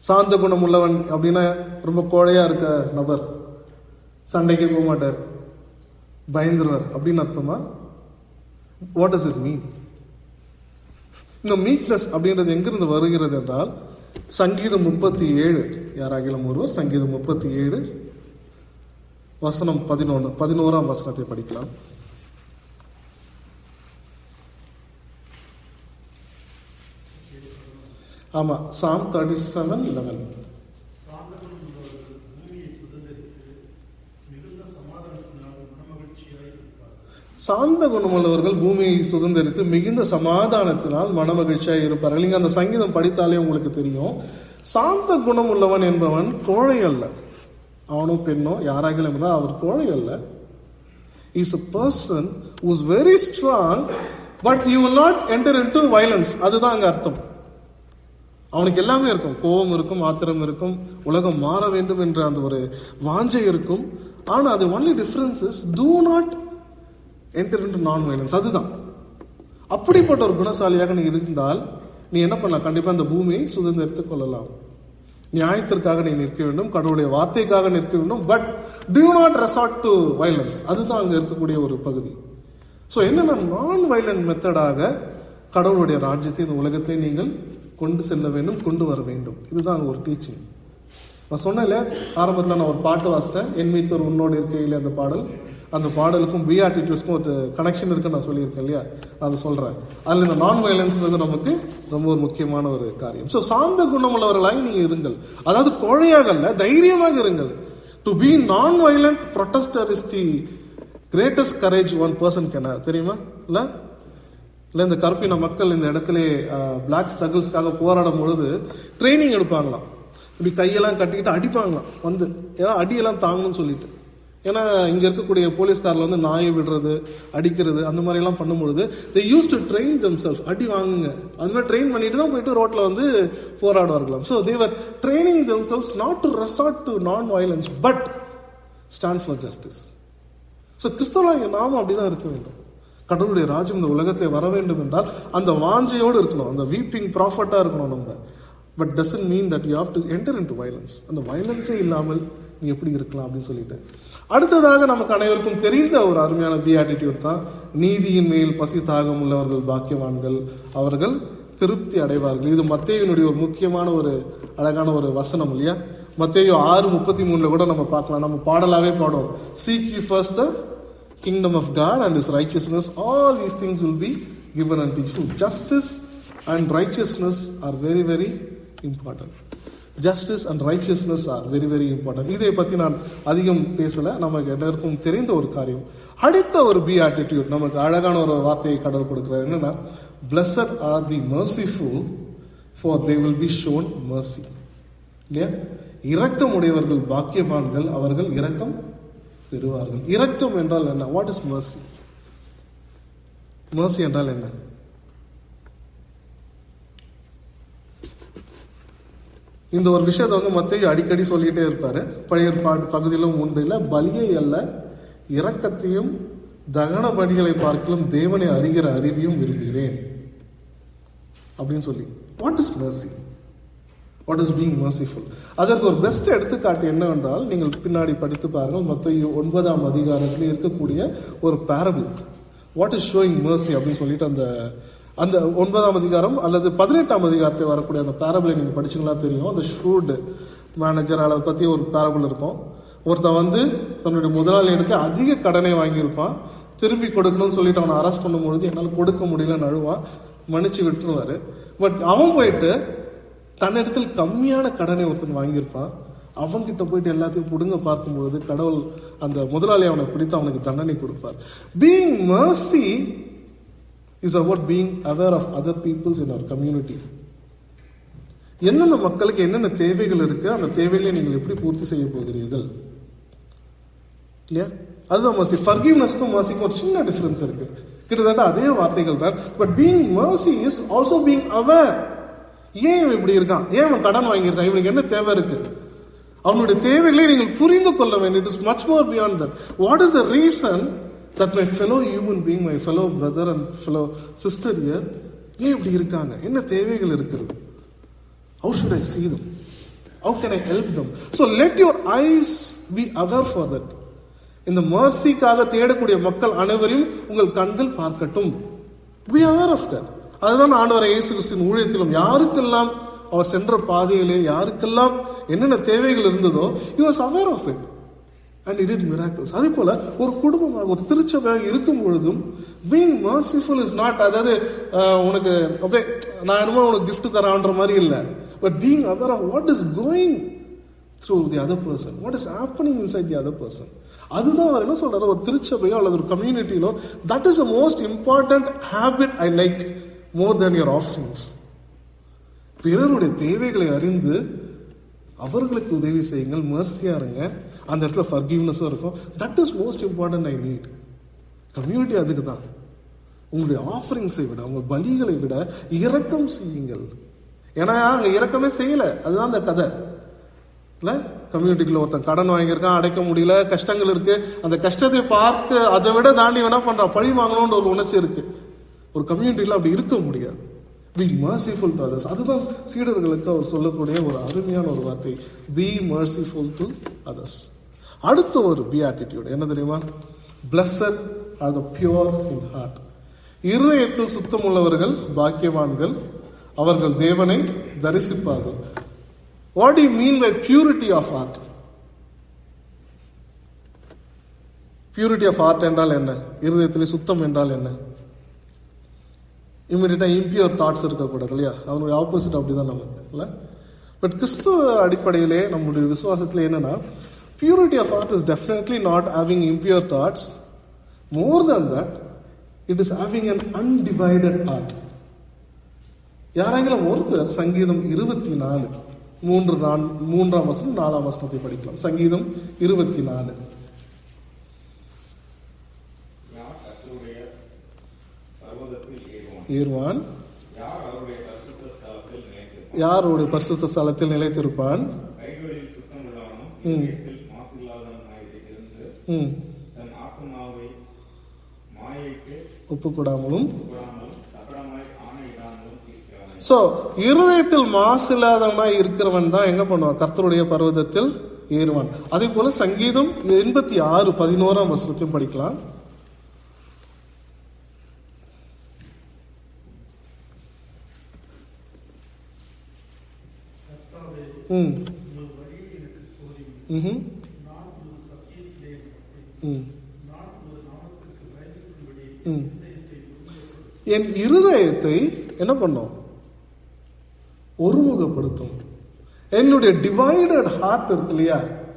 சாந்த குணம் உள்ளவன் அப்படின்னா ரொம்ப கோழையா இருக்க நபர் சண்டைக்கு போக மாட்டார் பயந்துருவார் அப்படின்னு அர்த்தமா வாட் does இட் மீன் இந்த மீக்னஸ் அப்படின்றது எங்கிருந்து வருகிறது என்றால் சங்கீதம் முப்பத்தி ஏழு யாராகிலும் ஒருவர் சங்கீதம் முப்பத்தி ஏழு வசனம் பதினொன்று பதினோராம் வசனத்தை படிக்கலாம் ஆமா சாம் தேர்ட்டி செவன் லெவன் சாந்தகுணம் உள்ளவர்கள் பூமியை சுதந்திரித்து மிகுந்த சமாதானத்தினால் மனமகிழ்ச்சியாய் இருப்பார்கள் சாந்த குணமுள்ளவர்கள் பூமியை சுதந்திரித்து மிகுந்த சமாதானத்தினால் மனமகிழ்ச்சியாக இருப்பார்கள் நீங்க அந்த சங்கீதம் படித்தாலே உங்களுக்கு தெரியும் சாந்த குணம் உள்ளவன் என்பவன் கோழை அல்ல அவனோ பெண்ணோ யாராகிலும் இருந்தால் அவர் கோழை அல்ல is a person who is very strong but he will not enter into violence அதுதான் அங்க அர்த்தம் அவனுக்கு எல்லாமே இருக்கும் கோபம் இருக்கும் ஆத்திரம் இருக்கும் உலகம் மாற வேண்டும் என்ற அந்த ஒரு வாஞ்சை இருக்கும் ஆனா அது only difference is to not enter into non violence அதுதான் அப்படிப்பட்ட ஒரு குணசாலியாக நீ இருந்தால் நீ என்ன பண்ணலாம் கண்டிப்பா அந்த பூமியை சுதந்திரித்துக் கொள்ளலாம் நியாயத்திற்காக நீ நிற்க வேண்டும் கடவுளுடைய வார்த்தைக்காக நிற்க வேண்டும் but do not resort to violence அதுதான் அங்க இருக்கக்கூடிய ஒரு பகுதி ஸோ என்னன்னா நான் வயலண்ட் மெத்தடாக கடவுளுடைய ராஜ்யத்தை இந்த உலகத்தை நீங்கள் கொண்டு செல்ல வேண்டும் கொண்டு வர வேண்டும் இதுதான் அங்க ஒரு டீச்சிங் நான் சொன்னேன்ல ஆரம்பத்தில் நான் ஒரு பாட்டு வாசித்தேன் என் மீட்பர் உன்னோடு இருக்கையில் அந்த பாடல் அந்த பாடலுக்கும் பி ஆட்டிடியூட்ஸ்க்கும் ஒரு கனெக்ஷன் இருக்குன்னு நான் சொல்லியிருக்கேன் இல்லையா நான் அதை சொல்றேன் அதில் இந்த நான் வயலன்ஸ்ன்றது நமக்கு ரொம்ப ஒரு முக்கியமான ஒரு காரியம் ஸோ சாந்த குணமுள்ளவர்களாக நீங்கள் இருங்கள் அதாவது கோழையாக அல்ல தைரியமாக இருங்கள் to be non violent protester is the greatest courage one person can தெரியுமா இல்லை இல்லை இந்த கருப்பின மக்கள் இந்த இடத்துல பிளாக் ஸ்ட்ரகிள்ஸ்க்காக போராடும் பொழுது ட்ரைனிங் எடுப்பாங்களாம் இப்படி கையெல்லாம் கட்டிக்கிட்டு அடிப்பாங்களாம் வந்து ஏதாவது அடியெல்லாம் தாங்கணும்னு சொல்லிட்டு ஏன்னா இங்க இருக்கக்கூடிய போலீஸ்காரில் வந்து நாயை விடுறது அடிக்கிறது அந்த மாதிரி எல்லாம் பண்ணும்பொழுது they use to train them self அடி வாங்குங்க அந்த மாதிரி ட்ரெயின் பண்ணிட்டு தான் போயிட்டு ரோட்ல வந்து போராடுவார்களாம் so they were training them selves not to resort to non violence but stand for justice so கிறிஸ்தவலாகிய நாமும் அப்படிதான் இருக்க வேண்டும் கடவுளுடைய ராஜ்யம் இந்த உலகத்தில் வர வேண்டும் என்றால் அந்த வாஞ்சையோடு இருக்கணும் அந்த வீப்பிங் ப்ராஃபட்டா இருக்கணும் நம்ம but doesn't mean that you have to enter into violence அந்த வயலன்ஸே இல்லாமல் நீ எப்படி இருக்கலாம் அப்படின்னு சொல்லிட்டு அடுத்ததாக நமக்கு அனைவருக்கும் தெரிந்த ஒரு அருமையான பி ஆட்டிடியூட் தான் நீதியின் மேல் பசி தாகம் உள்ளவர்கள் பாக்கியவான்கள் அவர்கள் திருப்தி அடைவார்கள் இது மத்தேயுனுடைய ஒரு முக்கியமான ஒரு அழகான ஒரு வசனம் இல்லையா மத்தேயு ஆறு முப்பத்தி மூணுல கூட நம்ம பார்க்கலாம் நம்ம பாடலாவே பாடுவோம் seek you first the kingdom of God and his righteousness, all these things will be given unto you. So justice and righteousness are very, very important. Justice and righteousness are very, very important. இதை பத்தி நான் அதிகம் பேசல நமக்கு எல்லாருக்கும் தெரிந்த ஒரு காரியம் அடுத்த ஒரு பி ஆட்டிடியூட் நமக்கு அழகான ஒரு வார்த்தையை கடவுள் கொடுக்கிறார் என்னன்னா blessed are the merciful for they will be shown mercy இல்லையா இரக்கம் உடையவர்கள் பாக்கியவான்கள் அவர்கள் இரக்கம் பெறுவார்கள் இரக்கம் என்றால் என்ன வாட் இஸ் mercy mercy என்றால் என்ன இந்த ஒரு விஷயத்தை வந்து மத்திய அடிக்கடி சொல்லிட்டே இருப்பாரு பழைய ஏற்பாடு பகுதியிலும் உண்டு இல்ல பலியை அல்ல இரக்கத்தையும் தகன பலிகளை பார்க்கலும் தேவனை அறிகிற அறிவையும் விரும்புகிறேன் அப்படின்னு சொல்லி what is mercy what is being merciful அதற்கு ஒரு பெஸ்ட் எடுத்துக்காட்டு என்னவென்றால் நீங்கள் பின்னாடி படித்து பாருங்கள் மொத்த ஒன்பதாம் அதிகாரத்தில் இருக்கக்கூடிய ஒரு parable what is showing mercy அப்படின்னு சொல்லிட்டு அந்த அந்த ஒன்பதாம் அதிகாரம் அல்லது பதினெட்டாம் அதிகாரத்தை வரக்கூடிய அந்த பேரபிளை நீங்கள் படிச்சீங்களா தெரியும் அந்த ஷூட் மேனேஜர் அதை பற்றி ஒரு பேரபிள் இருக்கும் ஒருத்தன் வந்து தன்னுடைய முதலாளி எடுத்து அதிக கடனை வாங்கியிருப்பான் திரும்பி கொடுக்கணும்னு சொல்லிட்டு அவனை அரெஸ்ட் பண்ணும்பொழுது என்னால் கொடுக்க முடியலன்னு அழுவான் மன்னிச்சு விட்டுருவாரு பட் அவன் போயிட்டு தன்னிடத்தில் கம்மியான கடனை ஒருத்தன் வாங்கியிருப்பான் அவன்கிட்ட போயிட்டு எல்லாத்தையும் புடுங்க பார்க்கும்பொழுது கடவுள் அந்த முதலாளி அவனை பிடித்து அவனுக்கு தண்டனை கொடுப்பார் being mercy is about being aware of other peoples in our community எந்தெந்த மக்களுக்கு என்னென்ன தேவைகள் இருக்கு அந்த தேவைகளை நீங்கள் எப்படி பூர்த்தி செய்ய போகிறீர்கள் இல்லையா அதுதான் மர்சி ஃபர்கிவ்னஸ்க்கும் மர்சிக்கும் ஒரு சின்ன டிஃபரன்ஸ் இருக்கு கிட்டத்தட்ட அதே வார்த்தைகள் தான் but being mercy is also being aware ஏன் இவன் இப்படி இருக்கான் ஏன் அவன் கடன் வாங்கியிருக்கான் இவனுக்கு என்ன தேவை இருக்கு அவனுடைய தேவைகளை நீங்கள் புரிந்து கொள்ள வேண்டும் it is much more beyond that what is the reason that my fellow human being my fellow brother and fellow sister here ஏன் இப்படி இருக்காங்க என்ன தேவைகள் இருக்கிறது how should I see them How can I help them? So let your eyes be aware for that. இந்த மர்சிக்காக தேடக்கூடிய மக்கள் அனைவரையும் உங்கள் கண்கள் பார்க்கட்டும் be aware of that அதுதான் ஆண்டவர் இயேசு கிறிஸ்துவின் ஊழியத்திலும் யாருக்கெல்லாம் அவர் சென்ற பாதையிலே யாருக்கெல்லாம் என்னென்ன தேவைகள் இருந்ததோ he was aware of it and it it miracles அதே போல ஒரு குடும்பமாக ஒரு திருச்சபையாக இருக்கும் பொழுதும் பீங் மர்சிஃபுல் இஸ் நாட் அதாவது அஹ், உனக்கு அப்படியே நான் என்னமோ உனக்கு gift தரான்ற மாதிரி இல்லை but being aware of what is going through the other person what is happening inside the other person அதுதான் அவர் என்ன சொல்றாரு ஒரு திருச்சபையோ அல்லது ஒரு கம்யூனிட்டியிலோ that is the most important habit I like more than your offerings பிறருடைய தேவைகளை அறிந்து அவர்களுக்கு உதவி செய்யுங்கள் மர்சியா இருங்க அந்த இடத்துல ஃபர்கிவ்னஸும் இருக்கும் that is most important I need community அதுக்கு தான் உங்களுடைய ஆஃபரிங்ஸை விட உங்கள் பலிகளை விட இரக்கம் செய்யுங்கள் ஏன்னா அங்க இரக்கமே செய்யல அதுதான் அந்த கதை இல்ல கம்யூனிட்டிக்குள்ள ஒருத்தன் கடன் வாங்கியிருக்கான் அடைக்க முடியல கஷ்டங்கள் இருக்கு அந்த கஷ்டத்தை பார்க்க அதை விட தாண்டி வேணா பண்றான் பழி வாங்கணும்ன்ற ஒரு உணர்ச்சி இருக்கு ஒரு கம்யூனிட்டியில அப்படி இருக்க முடியாது பி மர்சிஃபுல் டு அதர்ஸ் அதுதான் சீடர்களுக்கு அவர் சொல்லக்கூடிய ஒரு அருமையான ஒரு வார்த்தை பி மர்சிஃபுல் டு அதர்ஸ் அடுத்த ஒரு பி ஆட்டிடியூட் என்ன தெரியுமா blessed are the pure in heart இருதயத்தில் சுத்தமுள்ளவர்கள் பாக்கியவான்கள் அவர்கள் தேவனை தரிசிப்பார்கள் what you mean by purity of heart purity of heart என்றால் என்ன இருதயத்திலே சுத்தம் என்றால் என்ன இம்மிடியா இம்பியூர் தாட்ஸ் இருக்கக்கூடாது இல்லையா அதனுடைய ஆப்போசிட் அப்படிதான் நமக்கு இல்லை பட் கிறிஸ்துவ அடிப்படையிலே நம்முடைய விசுவாசத்தில் என்னன்னா purity of heart is definitely not having impure thoughts more than that it is having an undivided heart யாரெങ്കിലും ஒருத்தர் சங்கீதம் இருபத்தி நாலு மூன்று நான் மூன்றாம் வசனம் நாலாம் வசனத்தை படிக்கலாம் சங்கீதம் இருபத்தி நாலு யார் கர்த்தருடைய பர்வதத்தில் ஏறுவான் ஏறுவான் யார் அவருடைய பரிசுத்த ஸ்தலத்தில் நிலைத்திருப்பான் யாருடைய பரிசுத்த ஸ்தலத்தில் நிலைத்திருப்பான் கைகளில் சுத்தம் உள்ளவனும் ம். இதயத்தில் மாசில்லாதவனாய் இருந்து ம் தன் ஆத்மாவை மாயைக்கு ஒப்புக்கூடாமலும் கூடாமலும் தகடமாய் ஆணையிடாமலும் இருக்கிறவன் சோ இருதயத்தில் மாசு இல்லாதவனாய் இருக்கிறவன் தான் எங்க பண்ணுவான் கர்த்தருடைய பர்வதத்தில் ஏறுவான் அதே போல சங்கீதம் எண்பத்தி ஆறு பதினோராம் வசனத்தையும் படிக்கலாம் கர்த்தாவே ம் உங்கள் வழியை எனக்கு போதியும் ம்ஹும். நான் உமது சத்தியத்திலே நடப்பேன் ம் நான் உமது நாமத்திற்கு பயந்துக்கும்படி ம். இதயத்தை உறுதிப்படுத்தும் என் இருதயத்தை என்ன பண்ணும் ஒருமுகப்படுத்தும் என்னுடைய டிவைடட் ஹார்ட் இருக்கு இல்லையா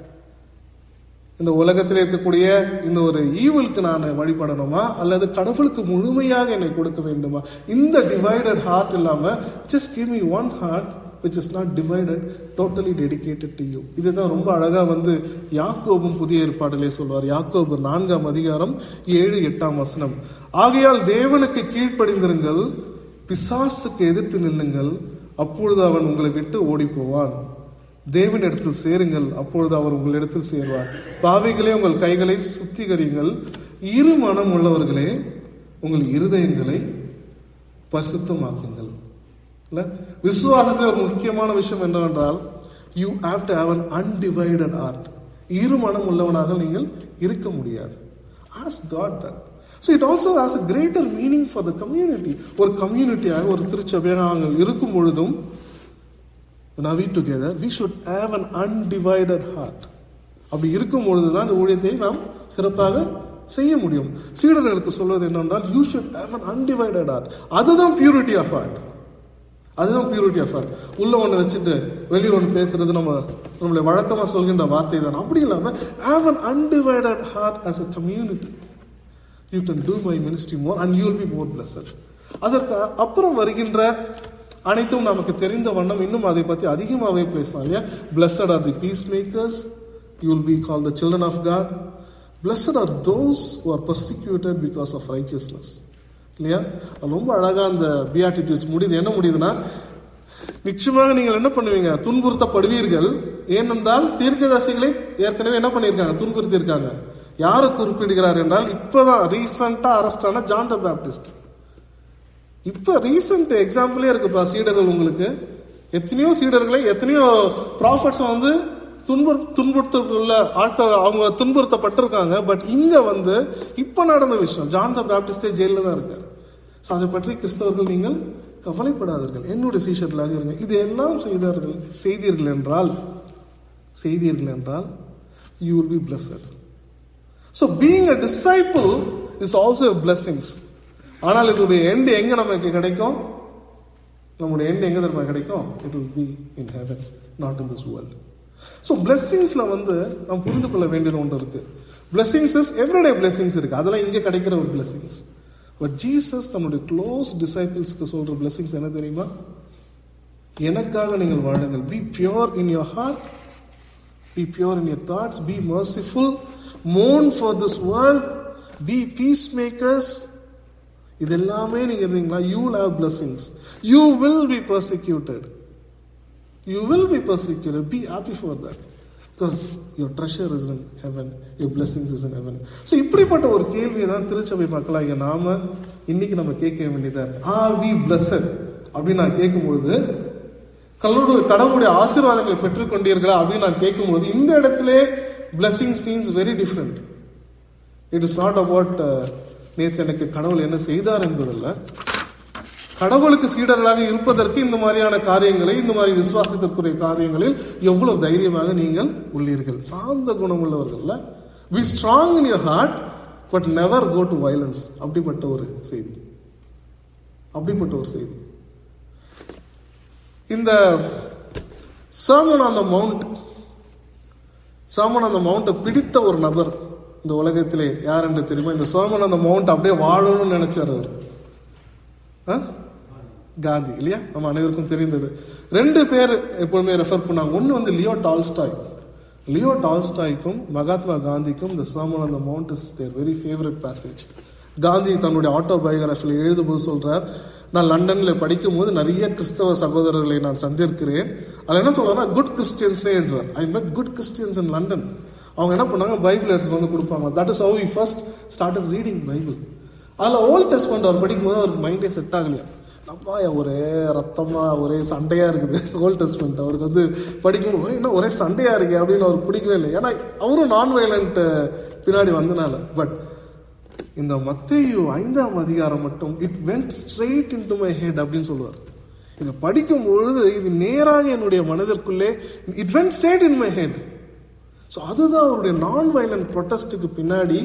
இந்த உலகத்தில் இருக்கக்கூடிய இந்த ஒரு ஈவிலுக்கு நான் வழிபடணுமா அல்லது கடவுளுக்கு முழுமையாக என்னை கொடுக்க வேண்டுமா இந்த டிவைடட் ஹார்ட் இல்லாம just give me one heart which is not divided totally dedicated to you இதுதான் ரொம்ப அழகா வந்து யாக்கோபும் புதிய ஏற்பாட்டிலே சொல்வார் யாக்கோபு நான்காம் அதிகாரம் ஏழு எட்டாம் வசனம் ஆகையால் தேவனுக்கு கீழ்ப்படிந்திருங்கள் பிசாசுக்கு எதிர்த்து நில்லுங்கள் அப்பொழுது அவன் உங்களை விட்டு ஓடி போவான் தேவனிடத்தில் சேருங்கள் அப்பொழுது அவர் உங்களிடத்தில் சேருவார் பாவிகளே உங்கள் கைகளை சுத்திகரியுங்கள் இரு மனம் உள்ளவர்களே உங்கள் இருதயங்களை பரிசுத்தமாக்குங்கள் இல்ல விசுவாசத்தில் ஒரு முக்கியமான விஷயம் என்னவென்றால் you have to have an undivided heart இரு மனம் உள்ளவனாக நீங்கள் இருக்க முடியாது as God that so it also has a greater meaning for the community ஒரு கம்யூனிட்டியாக ஒரு திருச்சபையாக நாங்கள் இருக்கும் பொழுதும் when are we together we should have an undivided heart அப்படி இருக்கும் பொழுது தான் இந்த ஊழியத்தை நாம் சிறப்பாக செய்ய முடியும் சீடர்களுக்கு சொல்வது என்னவென்றால் you should have an undivided heart அதுதான் பியூரிட்டி ஆஃப் ஹார்ட் அதுதான் பியூரிட்டி ஆஃப் ஹார்ட் உள்ள ஒன்று வச்சுட்டு வெளியில் ஒன்று பேசுறது நம்ம நம்மளுடைய வழக்கமாக சொல்கின்ற வார்த்தை தான் அப்படி இல்லாமல் have an undivided heart as a community you can do my ministry more and you will be more blessed அதற்கு அப்புறம் வருகின்ற அனைத்தும் நமக்கு தெரிந்த வண்ணம் இன்னும் அதை பற்றி அதிகமாகவே பேசலாம் இல்லையா blessed are the peace makers you will be call the children of God blessed are those who are persecuted because of righteousness இல்லையா அது ரொம்ப அழகா அந்த பியாட்டிடியூஸ் முடியுது என்ன முடியுதுன்னா நிச்சயமாக நீங்கள் என்ன பண்ணுவீங்க துன்புறுத்தப்படுவீர்கள் ஏனென்றால் தீர்க்கதரிசிகளை ஏற்கனவே என்ன பண்ணியிருக்காங்க துன்புறுத்தி இருக்காங்க யாரை குறிப்பிடுகிறார் என்றால் இப்பதான் ரீசெண்டா அரெஸ்ட் ஆன ஜான் த பேப்டிஸ்ட் இப்ப ரீசெண்ட் எக்ஸாம்பிளே இருக்குப்பா சீடர்கள் உங்களுக்கு எத்தனையோ சீடர்களை எத்தனையோ ப்ராஃபட்ஸ் வந்து துன்புறு துன்புறுத்தலுள்ள ஆட்கள் அவங்க துன்புறுத்தப்பட்டிருக்காங்க பட் இங்க வந்து இப்ப நடந்த விஷயம் ஜான் த பேப்டிஸ்டே ஜெயில தான் இருக்காரு ஸோ அதை பற்றி கிறிஸ்தவர்கள் நீங்கள் கவலைப்படாதீர்கள் என்னுடைய சீஷர்களாக இருங்க இது எல்லாம் செய்தார்கள் செய்தீர்கள் என்றால் செய்தீர்கள் என்றால் you will be blessed so being a disciple is also blessings ஆனால் இதோடைய எண்ட் எங்க நமக்கு கிடைக்கும் நம்முடைய எண்ட் எங்க தெரியுமா கிடைக்கும் it will be in heaven not in this world so பிளெஸ்ஸிங்ஸ்ல வந்து நம்ம புரிந்து கொள்ள வேண்டியது ஒன்று இருக்கு பிளெஸ்ஸிங்ஸ் இஸ் எவ்ரிடே பிளெஸ்ஸிங்ஸ் இருக்கு அதெல்லாம் இங்கே கிடைக்கிற ஒரு பிளெஸ்ஸிங்ஸ் பட் ஜீசஸ் தன்னுடைய க்ளோஸ் டிசைபிள்ஸ்க்கு சொல்ற பிளெஸ்ஸிங்ஸ் என்ன தெரியுமா எனக்காக நீங்கள் வாழுங்கள் be pure in your heart be pure in your thoughts be merciful மோன் for this world be peace makers இது எல்லாமே நீங்க இருந்தீங்களா you will have blessings you will be persecuted you will be persecuted be happy for that because your treasure is in heaven your blessings is in heaven so இப்படிப்பட்ட ஒரு கேள்வியை தான் திருச்சபை மக்களாகிய நாம இன்னைக்கு நம்ம கேட்க வேண்டியதா ஆர் வி பிளஸட் அப்படின்னு நான் கேட்கும்பொழுது கடவுளுடைய கடவுளுடைய ஆசீர்வாதங்களை பெற்றுக்கொண்டீர்களா அப்படின்னு நான் கேட்கும்போது இந்த இடத்துல blessings means very different it is not about நேத்து எனக்கு கடவுள் என்ன செய்தார் என்பதல்ல கடவுளுக்கு சீடர்களாக இருப்பதற்கு இந்த மாதிரியான காரியங்களை இந்த மாதிரி விசுவாசத்திற்குரிய காரியங்களில் எவ்வளவு தைரியமாக நீங்கள் உள்ளீர்கள் சார்ந்த குணமுள்ளவர்கள்ல be strong in your heart but never go to violence அப்படிப்பட்ட ஒரு செய்தி அப்படிப்பட்ட ஒரு செய்தி இந்த sermon on the mount sermon on the மவுண்ட்டை பிடித்த ஒரு நபர் இந்த உலகத்திலே யார் என்று தெரியுமா இந்த சர்மன் ஆன் த மவுண்ட் அப்படியே வாழணும்னு நினைச்சார் அவர் ஆ? காந்தி இல்லையா நம்ம அனைவருக்கும் தெரிந்தது ரெண்டு பேர் எப்பொழுதுமே ரெஃபர் பண்ணாங்க ஒன்று வந்து லியோ டால்ஸ்டாய் லியோ டால்ஸ்டாய்க்கும் மகாத்மா காந்திக்கும் இந்த sermon on the mount is their very favourite passage Gandhi தன்னுடைய ஆட்டோபயோகிராஃபியில் எழுதும்போது சொல்றார் நான் லண்டன்ல படிக்கும்போது நிறைய கிறிஸ்தவ சகோதரர்களை நான் சந்திருக்கிறேன் அதில் என்ன சொல்றாருன்னா குட் கிறிஸ்டியன்ஸ்னே எழுதுவார் ஐ மெட் குட் கிறிஸ்டியன்ஸ் இன் லண்டன் அவங்க என்ன பண்ணாங்க பைபிள் எடுத்து வந்து கொடுப்பாங்க that is how we first started reading Bible அதில் ஓல்ட் டெஸ்ட்மெண்ட் அவர் படிக்கும்போது அவருக்கு மைண்டே செட் ஆகலையா அப்பா ஒரே ரத்தமா ஒரே சண்டையா இருக்குது ஓல்ட் டெஸ்ட்மெண்ட் அவருக்கு வந்து படிக்கும் ஒரே என்ன ஒரே சண்டையா இருக்கு அப்படின்னு அவருக்கு பிடிக்கவே இல்லை ஏன்னா அவரும் நான் வயலண்ட் பின்னாடி வந்தனால பட் இந்த மத்தேயு ஐந்தாம் அதிகாரம் மட்டும் it went straight into my head அப்படின்னு சொல்லுவார் இதை படிக்கும் பொழுது இது நேராக என்னுடைய மனதிற்குள்ளே it went straight in my head so அதுதான் அவருடைய நான் வயலண்ட் ப்ரொட்டஸ்டுக்கு பின்னாடி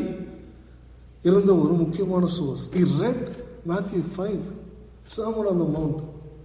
இருந்த ஒரு முக்கியமான source he read Matthew five sermon on the mount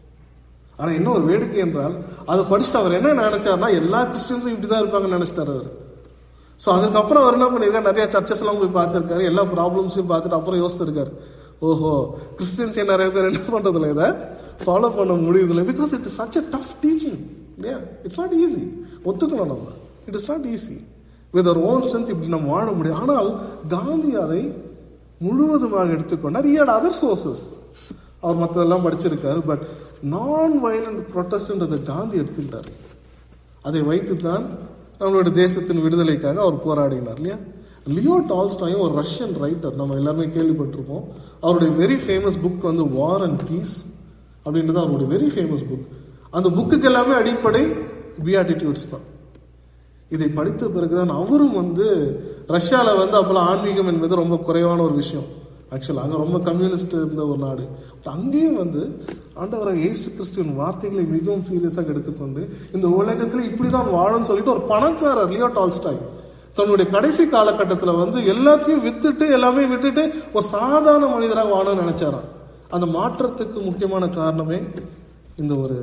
ஆனா என்ன ஒரு வேடிக்கை என்றால் அதை படிச்சுட்டு அவர் என்ன நினைச்சாருன்னா எல்லா கிறிஸ்டியன்ஸும் இப்படிதான் இருப்பாங்கன்னு நினைச்சிட்டாரு அவர் ஸோ அதுக்கப்புறம் அவர் என்ன பண்ணிருக்காரு நிறைய சர்ச்சஸ் எல்லாம் போய் பார்த்திருக்காரு எல்லா ப்ராப்ளம்ஸையும் பார்த்துட்டு அப்புறம் யோசிச்சிருக்காரு ஓஹோ கிறிஸ்டியன்ஸ் நிறைய பேர் என்ன பண்றதில்ல இதை ஃபாலோ பண்ண முடியுதில்ல because it is such a tough teaching இல்லையா இட்ஸ் நாட் ஈஸி ஒத்துக்கணும் நம்ம it is not easy with our own strength இப்படி நம்ம வாழ முடியும் ஆனால் காந்தி அதை முழுவதுமாக எடுத்துக்கொண்டார் he had அதர் சோர்சஸ் அவர் மற்றதெல்லாம் படிச்சிருக்காரு பட் நான் வயலண்ட் ப்ரொட்டஸ்ட்ன்றதை காந்தி எடுத்துக்கிட்டார் அதை வைத்து தான் நம்மளுடைய தேசத்தின் விடுதலைக்காக அவர் போராடினார் இல்லையா லியோ டால்ஸ்டாயும் ஒரு ரஷ்யன் ரைட்டர் நம்ம எல்லாருமே கேள்விப்பட்டிருப்போம் அவருடைய வெரி ஃபேமஸ் புக் வந்து வார் அண்ட் பீஸ் அப்படின்றது அவருடைய வெரி ஃபேமஸ் புக் அந்த புக்குக்கு எல்லாமே அடிப்படை பியாட்டிடியூட்ஸ் தான் இதை படித்த பிறகுதான் அவரும் வந்து ரஷ்யாவில் வந்து அப்போல்லாம் ஆன்மீகம் என்பது ரொம்ப குறைவான ஒரு விஷயம் ஆக்சுவலாக அங்கே ரொம்ப கம்யூனிஸ்ட் இருந்த ஒரு நாடு But அங்கேயும் வந்து ஆண்டவராக இயேசு கிறிஸ்துவின் வார்த்தைகளை மிகவும் சீரியஸாக எடுத்துக்கொண்டு இந்த உலகத்தில் இப்படி தான் வாழும்னு சொல்லிட்டு ஒரு பணக்காரர் லியோ டால்ஸ்டாய் தன்னுடைய கடைசி காலகட்டத்தில் வந்து எல்லாத்தையும் வித்துட்டு எல்லாமே விட்டுட்டு ஒரு சாதாரண மனிதராக வாழணும்னு நினைச்சாராம் அந்த மாற்றத்துக்கு முக்கியமான காரணமே இந்த ஒரு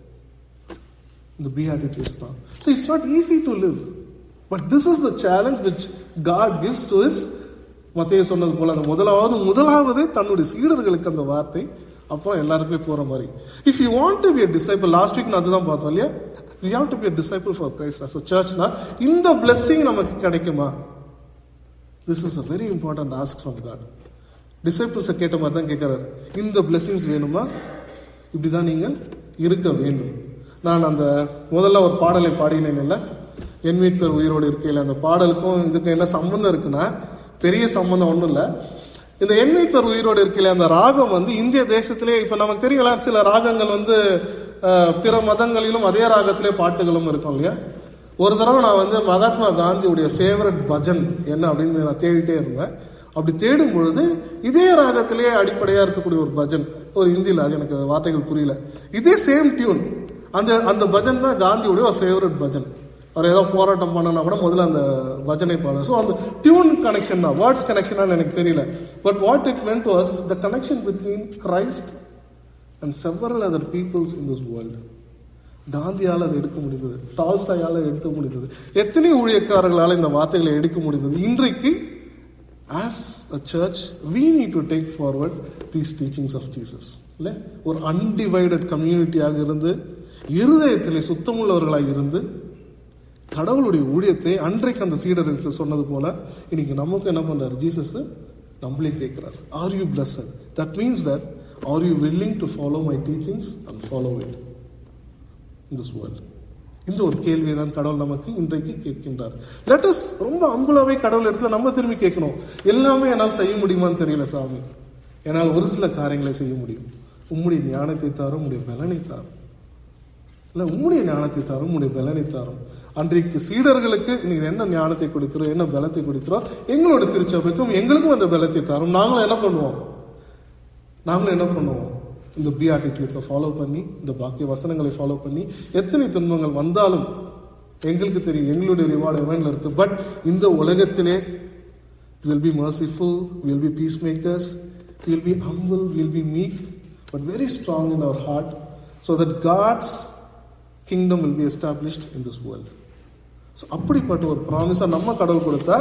இந்த beatitudes தான் so it's not easy to live but this is the challenge which God gives to us மத்தைய சொன்னது போல அந்த முதலாவது முதலாவது தன்னுடைய சீடர்களுக்கு அந்த வார்த்தை அப்புறம் எல்லாருக்குமே போற மாதிரி if you want to be a disciple last week நான் அதுதான் பார்த்தோம் இல்லையா you have to be a disciple for Christ as a சர்ச்னா இந்த பிளெஸ்ஸிங் நமக்கு கிடைக்குமா this is a very important ask from God டிசைபிள்ஸை கேட்ட மாதிரி தான் கேட்கிறாரு இந்த பிளெஸ்ஸிங்ஸ் வேணுமா இப்படிதான் நீங்கள் இருக்க வேண்டும் நான் அந்த முதல்ல ஒரு பாடலை பாடினேன் இல்ல என் மீட்பர் உயிரோடு இருக்கையில் அந்த பாடலுக்கும் இதுக்கு என்ன சம்பந்தம் இருக்குன்னா பெரிய சம்பந்தம் ஒன்றும் இல்லை இந்த எண்மைப்பர் உயிரோடு இருக்கல அந்த ராகம் வந்து இந்திய தேசத்திலே இப்ப நமக்கு தெரியல சில ராகங்கள் வந்து அஹ், பிற மதங்களிலும் அதே ராகத்திலே பாட்டுகளும் இருக்கும் இல்லையா ஒரு தடவை நான் வந்து மகாத்மா காந்தியுடைய ஃபேவரட் பஜன் என்ன அப்படின்னு நான் தேடிட்டே இருந்தேன் அப்படி தேடும் பொழுது இதே ராகத்திலே அடிப்படையா இருக்கக்கூடிய ஒரு பஜன் ஒரு ஹிந்தியில் அது எனக்கு வார்த்தைகள் புரியல இதே சேம் டியூன் அந்த அந்த பஜன் தான் காந்தியுடைய ஒரு ஃபேவரட் பஜன் அவர் ஏதோ போராட்டம் பண்ணனா கூட முதல்ல அந்த பஜனை பாடுவார் ஸோ அந்த டியூன் கனெக்ஷன் தான் வேர்ட்ஸ் கனெக்ஷனாக எனக்கு தெரியல but what it meant was the connection between Christ and several other peoples in this world காந்தியால் அதை எடுக்க முடிந்தது டால்ஸ்டாயால் எடுக்க முடிந்தது எத்தனை ஊழியக்காரர்களால் இந்த வார்த்தைகளை எடுக்க முடிந்தது இன்றைக்கு as a church we need to take forward these teachings of Jesus இல்லை ஒரு அன்டிவைடட் கம்யூனிட்டியாக இருந்து இருதயத்திலே சுத்தமுள்ளவர்களாக இருந்து கடவுளுடைய ஊழியத்தை அன்றைக்கு அந்த சீடர்களுக்கு சொன்னது போல இன்னைக்கு நமக்கு என்ன பண்றாரு ஜீசஸ் நம்மளே கேட்கிறார் are you blessed that means that are you willing to follow my teachings and follow it in this world இந்த ஒரு கேள்வியை தான் கடவுள் நமக்கு இன்றைக்கு கேட்கின்றார் லெட்டஸ் ரொம்ப அம்புலாவே கடவுள் இடத்துல நம்ம திரும்பி கேட்கணும் எல்லாமே என்னால் செய்ய முடியுமான்னு தெரியல சாமி என்னால் ஒரு சில காரியங்களை செய்ய முடியும் உம்முடைய ஞானத்தை தாரும் உம்முடைய பலனை தாரும் இல்ல உம்முடைய ஞானத்தை தாரும் உம்முடைய பலனை தாரும் அன்றைக்கு சீடர்களுக்கு நீங்க என்ன ஞானத்தை கொடுக்கிறோம் என்ன பலத்தை கொடுக்கிறோம் எங்களோட திருச்சபைக்கும் எங்களுக்கும் அந்த பலத்தை தாரும் நாங்களும் என்ன பண்ணுவோம் நாங்களும் என்ன பண்ணுவோம் இந்த பி ஆட்டிடியூட்ஸை ஃபாலோ பண்ணி இந்த பாக்கிய வசனங்களை ஃபாலோ பண்ணி எத்தனை துன்பங்கள் வந்தாலும் எங்களுக்கு தெரியும் எங்களுடைய ரிவார்டு எவன்ல இருக்கு பட் இந்த உலகத்திலே will be merciful will be peace makers will be humble will be meek but very strong in our heart so that God's kingdom will be established in this world so அப்படிப்பட்ட ஒரு ப்ராமிஸை நம்ம கடவுள் கொடுத்தா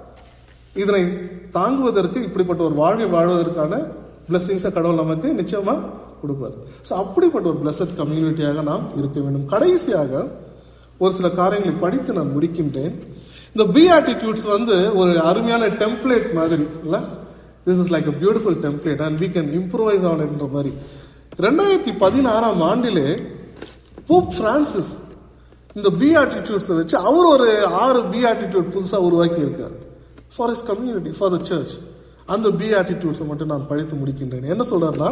இதனை தாங்குவதற்கு இப்படிப்பட்ட ஒரு வாழ்வை வாழ்வதற்கான பிளெஸிங்ஸை கடவுள் நமக்கு நிச்சயமா கொடுப்பார் ஸோ அப்படிப்பட்ட ஒரு பிளஸட் கம்யூனிட்டியாக நாம் இருக்க வேண்டும் கடைசியாக ஒரு சில காரியங்களை படித்து நான் முடிக்கின்றேன் இந்த பி ஆட்டிடியூட்ஸ் வந்து ஒரு அருமையான டெம்ப்ளேட் மாதிரி இல்ல this is like a beautiful template and we can improvise on என்ற மாதிரி ரெண்டாயிரத்தி பதினாறாம் ஆண்டிலே போப் பிரான்சிஸ் இந்த பி ஆட்டிடியூட்ஸை வச்சு அவர் ஒரு ஆறு பி ஆட்டிடியூட் புதுசாக உருவாக்கி இருக்கார் for his community for the church அந்த பி ஆட்டிடியூட்ஸை மட்டும் நான் படித்து முடிக்கின்றேன் என்ன சொல்றாருன்னா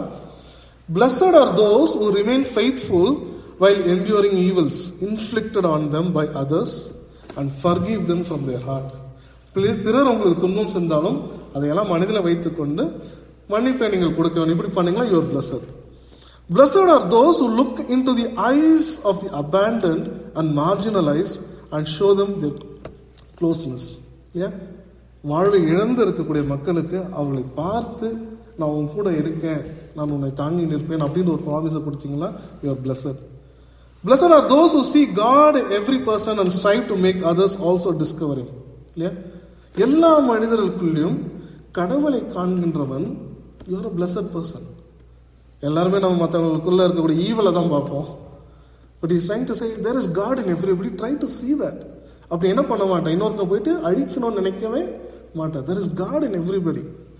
blessed are those who remain faithful while enduring evils inflicted on them by others and forgive them from their heart பிற- பிறர் உங்களுக்கு துன்பம் செஞ்சாலும் அதையெல்லாம் மனதில் வைத்துக்கொண்டு மன்னிப்பை நீங்கள் கொடுக்க வேண்டும் இப்படி பண்ணீங்களா you're blessed Blessed are those who look into the eyes of the abandoned and marginalized and show them their closeness. இல்லையா வாழ்வை இழந்து இருக்கக்கூடிய மக்களுக்கு அவர்களை பார்த்து நான் உன் கூட இருக்கேன் நான் உன்னை தாங்கி நிற்பேன் அப்படின்னு ஒரு ப்ராமிஸை கொடுத்தீங்களா you're blessed. Blessed are those who see God in every person and strive to make others also discover Him. இல்லையா எல்லா மனிதர்களுக்குள்ளேயும் கடவுளை காண்கின்றவன் யூஆர் a blessed person. எல்லாருமே நம்ம மற்றவங்களுக்குள்ள இருக்கக்கூடிய ஈவலை தான் பார்ப்போம் but is trying to say there is God in everybody try to see that அப்படி என்ன பண்ண மாட்டேன் இன்னொருத்தர் போயிட்டு அழிக்கணும்னு நினைக்கவே மாட்டேன் there is God in everybody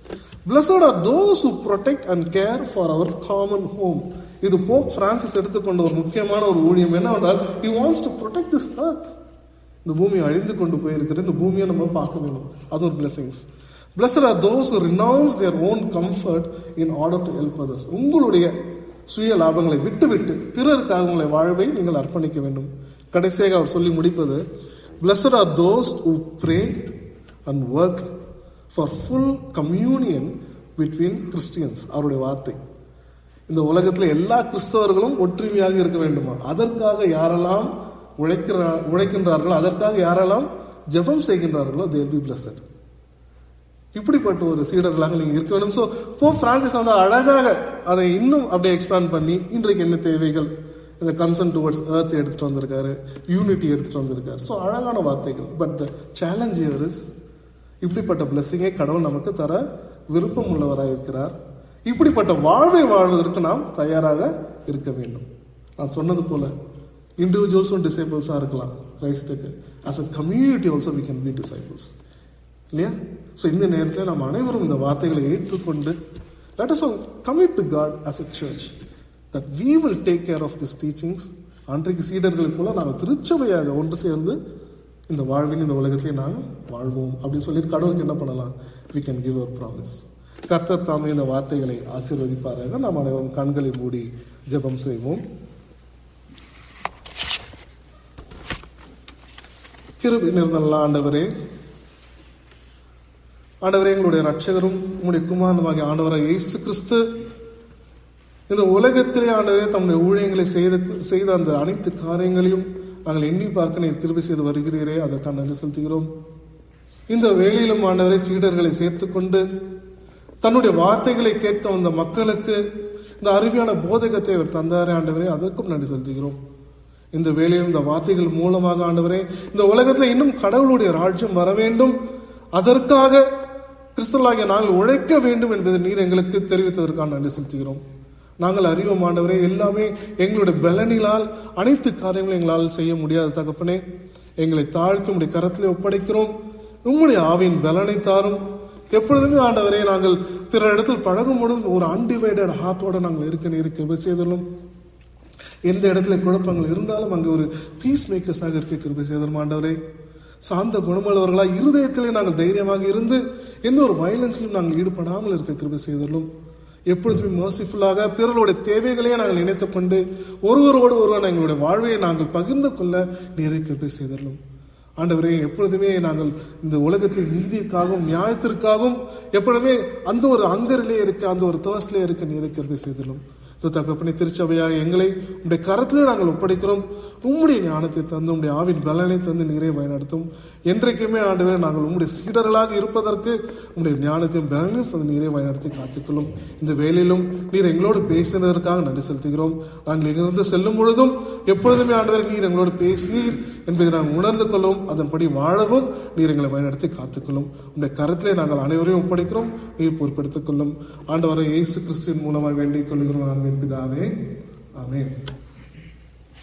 blessed are those who protect and care for our common home இது போப் பிரான்சிஸ் எடுத்துக்கொண்ட ஒரு முக்கியமான ஒரு ஊழியம் என்னவென்றால் he wants to protect this earth இந்த பூமி அழிந்து கொண்டு போயிருக்கிற இந்த பூமியை நம்ம பார்க்க வேணும் அது ஒரு blessings Blessed are those who renounce their own comfort in order to help others. உங்களுடைய சுய லாபங்களை விட்டு விட்டு பிறருக்காக உங்களை வாழ்வை நீங்கள் அர்ப்பணிக்க வேண்டும் கடைசியாக அவர் சொல்லி முடிப்பது Blessed are those who pray and work for full communion between Christians. அவருடைய வார்த்தை இந்த உலகத்தில் எல்லா கிறிஸ்தவர்களும் ஒற்றுமையாக இருக்க வேண்டுமா அதற்காக யாரெல்லாம் உழைக்கிற உழைக்கின்றார்களோ அதற்காக யாரெல்லாம் ஜெபம் செய்கின்றார்களோ தேல் பி பிளஸட் இப்படிப்பட்ட ஒரு சீடர்களாக நீங்க இருக்க வேண்டும் ஸோ போ பிரான்சிஸ் வந்து அழகாக அதை இன்னும் அப்படியே எக்ஸ்பேண்ட் பண்ணி இன்றைக்கு என்ன தேவைகள் இந்த கன்சர்ன் டுவர்ட்ஸ் எர்த் எடுத்துட்டு வந்திருக்காரு யூனிட்டி எடுத்துட்டு வந்திருக்காரு ஸோ அழகான வார்த்தைகள் பட் த சேலஞ்ச் இஸ் இப்படிப்பட்ட பிளெஸிங்கை கடவுள் நமக்கு தர விருப்பம் உள்ளவராக இருக்கிறார் இப்படிப்பட்ட வாழ்வை வாழ்வதற்கு நாம் தயாராக இருக்க வேண்டும் நான் சொன்னது போல இண்டிவிஜுவல்ஸும் டிசைபிள்ஸாக இருக்கலாம் கிரைஸ்டுக்கு as a community also we can be disciples இல்லையா ஸோ இந்த நேரத்தில் நாம் அனைவரும் இந்த வார்த்தைகளை ஏற்றுக்கொண்டு let us all commit to God as a church that we will take care of these teachings அன்றைக்கு சீடர்களைப் போல நாங்கள் திருச்சபையாக ஒன்று சேர்ந்து இந்த வாழ்வின் இந்த உலகத்திலே நாங்கள் வாழ்வோம் அப்படின்னு சொல்லிட்டு கடவுளுக்கு என்ன பண்ணலாம் we can give our promise கர்த்தர் தாமே இந்த வார்த்தைகளை ஆசீர்வதிப்பாராக நாம் அனைவரும் கண்களை மூடி ஜெபம் செய்வோம் கிருபை நிறைந்த ஆண்டவரே ஆண்டவரே எங்களுடைய ரட்சகரும் உங்களுடைய குமாரனுமாகிய ஆண்டவராக இயேசு கிறிஸ்து இந்த உலகத்திலே ஆண்டவரே தம்முடைய ஊழியங்களை செய்த செய்த அந்த அனைத்து காரியங்களையும் நாங்கள் எண்ணி பார்க்க நீர் கிருபை செய்து வருகிறீரே அதற்கான நன்றி செலுத்துகிறோம் இந்த வேளையிலும் ஆண்டவரை சீடர்களை சேர்த்துக்கொண்டு தன்னுடைய வார்த்தைகளை கேட்க வந்த மக்களுக்கு இந்த அருமையான போதகத்தை அவர் தந்தாரே ஆண்டவரே அதற்கும் நன்றி செலுத்துகிறோம் இந்த வேளையில் இந்த வார்த்தைகள் மூலமாக ஆண்டவரே இந்த உலகத்தில் இன்னும் கடவுளுடைய ராஜ்யம் வர வேண்டும் அதற்காக கிறிஸ்தவர்களாகிய நாங்கள் உழைக்க வேண்டும் என்பதை நீர் எங்களுக்கு தெரிவித்ததற்கான நன்றி செலுத்துகிறோம் நாங்கள் அறிவோம் ஆண்டவரே எல்லாமே எங்களுடைய பலனிலால் அனைத்து காரியங்களும் எங்களால் செய்ய முடியாத தகப்பனே எங்களை தாழ்த்தி உங்களுடைய கரத்திலே ஒப்படைக்கிறோம் உங்களுடைய ஆவியின் பலனை தாரும் எப்பொழுதுமே ஆண்டவரே நாங்கள் பிற இடத்தில் பழகும் பொழுது ஒரு அன்டிவைடட் ஹார்ட்டோட நாங்கள் இருக்க இருக்க செய்தலும் எந்த இடத்துல குழப்பங்கள் இருந்தாலும் அங்கே ஒரு பீஸ் மேக்கர்ஸாக இருக்க கிருபை செய்தலும் ஆண்டவரே சாந்த குணமுள்ளவர்களா இருதயத்திலே நாங்கள் தைரியமாக இருந்து எந்த ஒரு வயலன்ஸ்லையும் நாங்கள் ஈடுபடாமல் இருக்க கிருபை செய்தலும் எப்பொழுதுமே மர்சிஃபுல்லாக பிறருடைய தேவைகளையே நாங்கள் நினைத்துக் கொண்டு ஒருவரோடு ஒருவர் எங்களுடைய வாழ்வையை நாங்கள் பகிர்ந்து கொள்ள நிறைய கிருபை செய்தலும் ஆண்டவரே எப்பொழுதுமே நாங்கள் இந்த உலகத்தில் நீதிக்காகவும் நியாயத்திற்காகவும் எப்பொழுதுமே அந்த ஒரு அங்கரிலே இருக்க அந்த ஒரு தேர்ஸ்லே இருக்க நீரை கிருபை செய்தலும் தகப்பனை திருச்சபையாக எங்களை உங்களுடைய கரத்திலே நாங்கள் ஒப்படைக்கிறோம் உம்முடைய ஞானத்தை தந்து உம்முடைய ஆவின் பலனை தந்து நீரை வழிநடத்தும் என்றைக்குமே ஆண்டவரே நாங்கள் உம்முடைய சீடர்களாக இருப்பதற்கு உம்முடைய ஞானத்தையும் பலனையும் தந்து நீரை வழிநடத்தி காத்துக்கொள்ளும் இந்த வேலையிலும் நீர் எங்களோடு பேசினதற்காக நன்றி செலுத்துகிறோம் நாங்கள் இங்கிருந்து செல்லும் பொழுதும் எப்பொழுதுமே ஆண்டவரை நீர் எங்களோடு பேசினீர் என்பதை நாங்கள் உணர்ந்து கொள்ளவும் அதன்படி வாழவும் நீர் எங்களை வழிநடத்தி காத்துக்கொள்ளும் உங்களுடைய கரத்திலே நாங்கள் அனைவரையும் ஒப்படைக்கிறோம் நீர் பொறுப்பெடுத்துக் கொள்ளும் ஆண்டவரை இயேசு கிறிஸ்துவின் மூலமாக வேண்டிக் கொள்கிறோம் நான் பிதாவே ஆமென்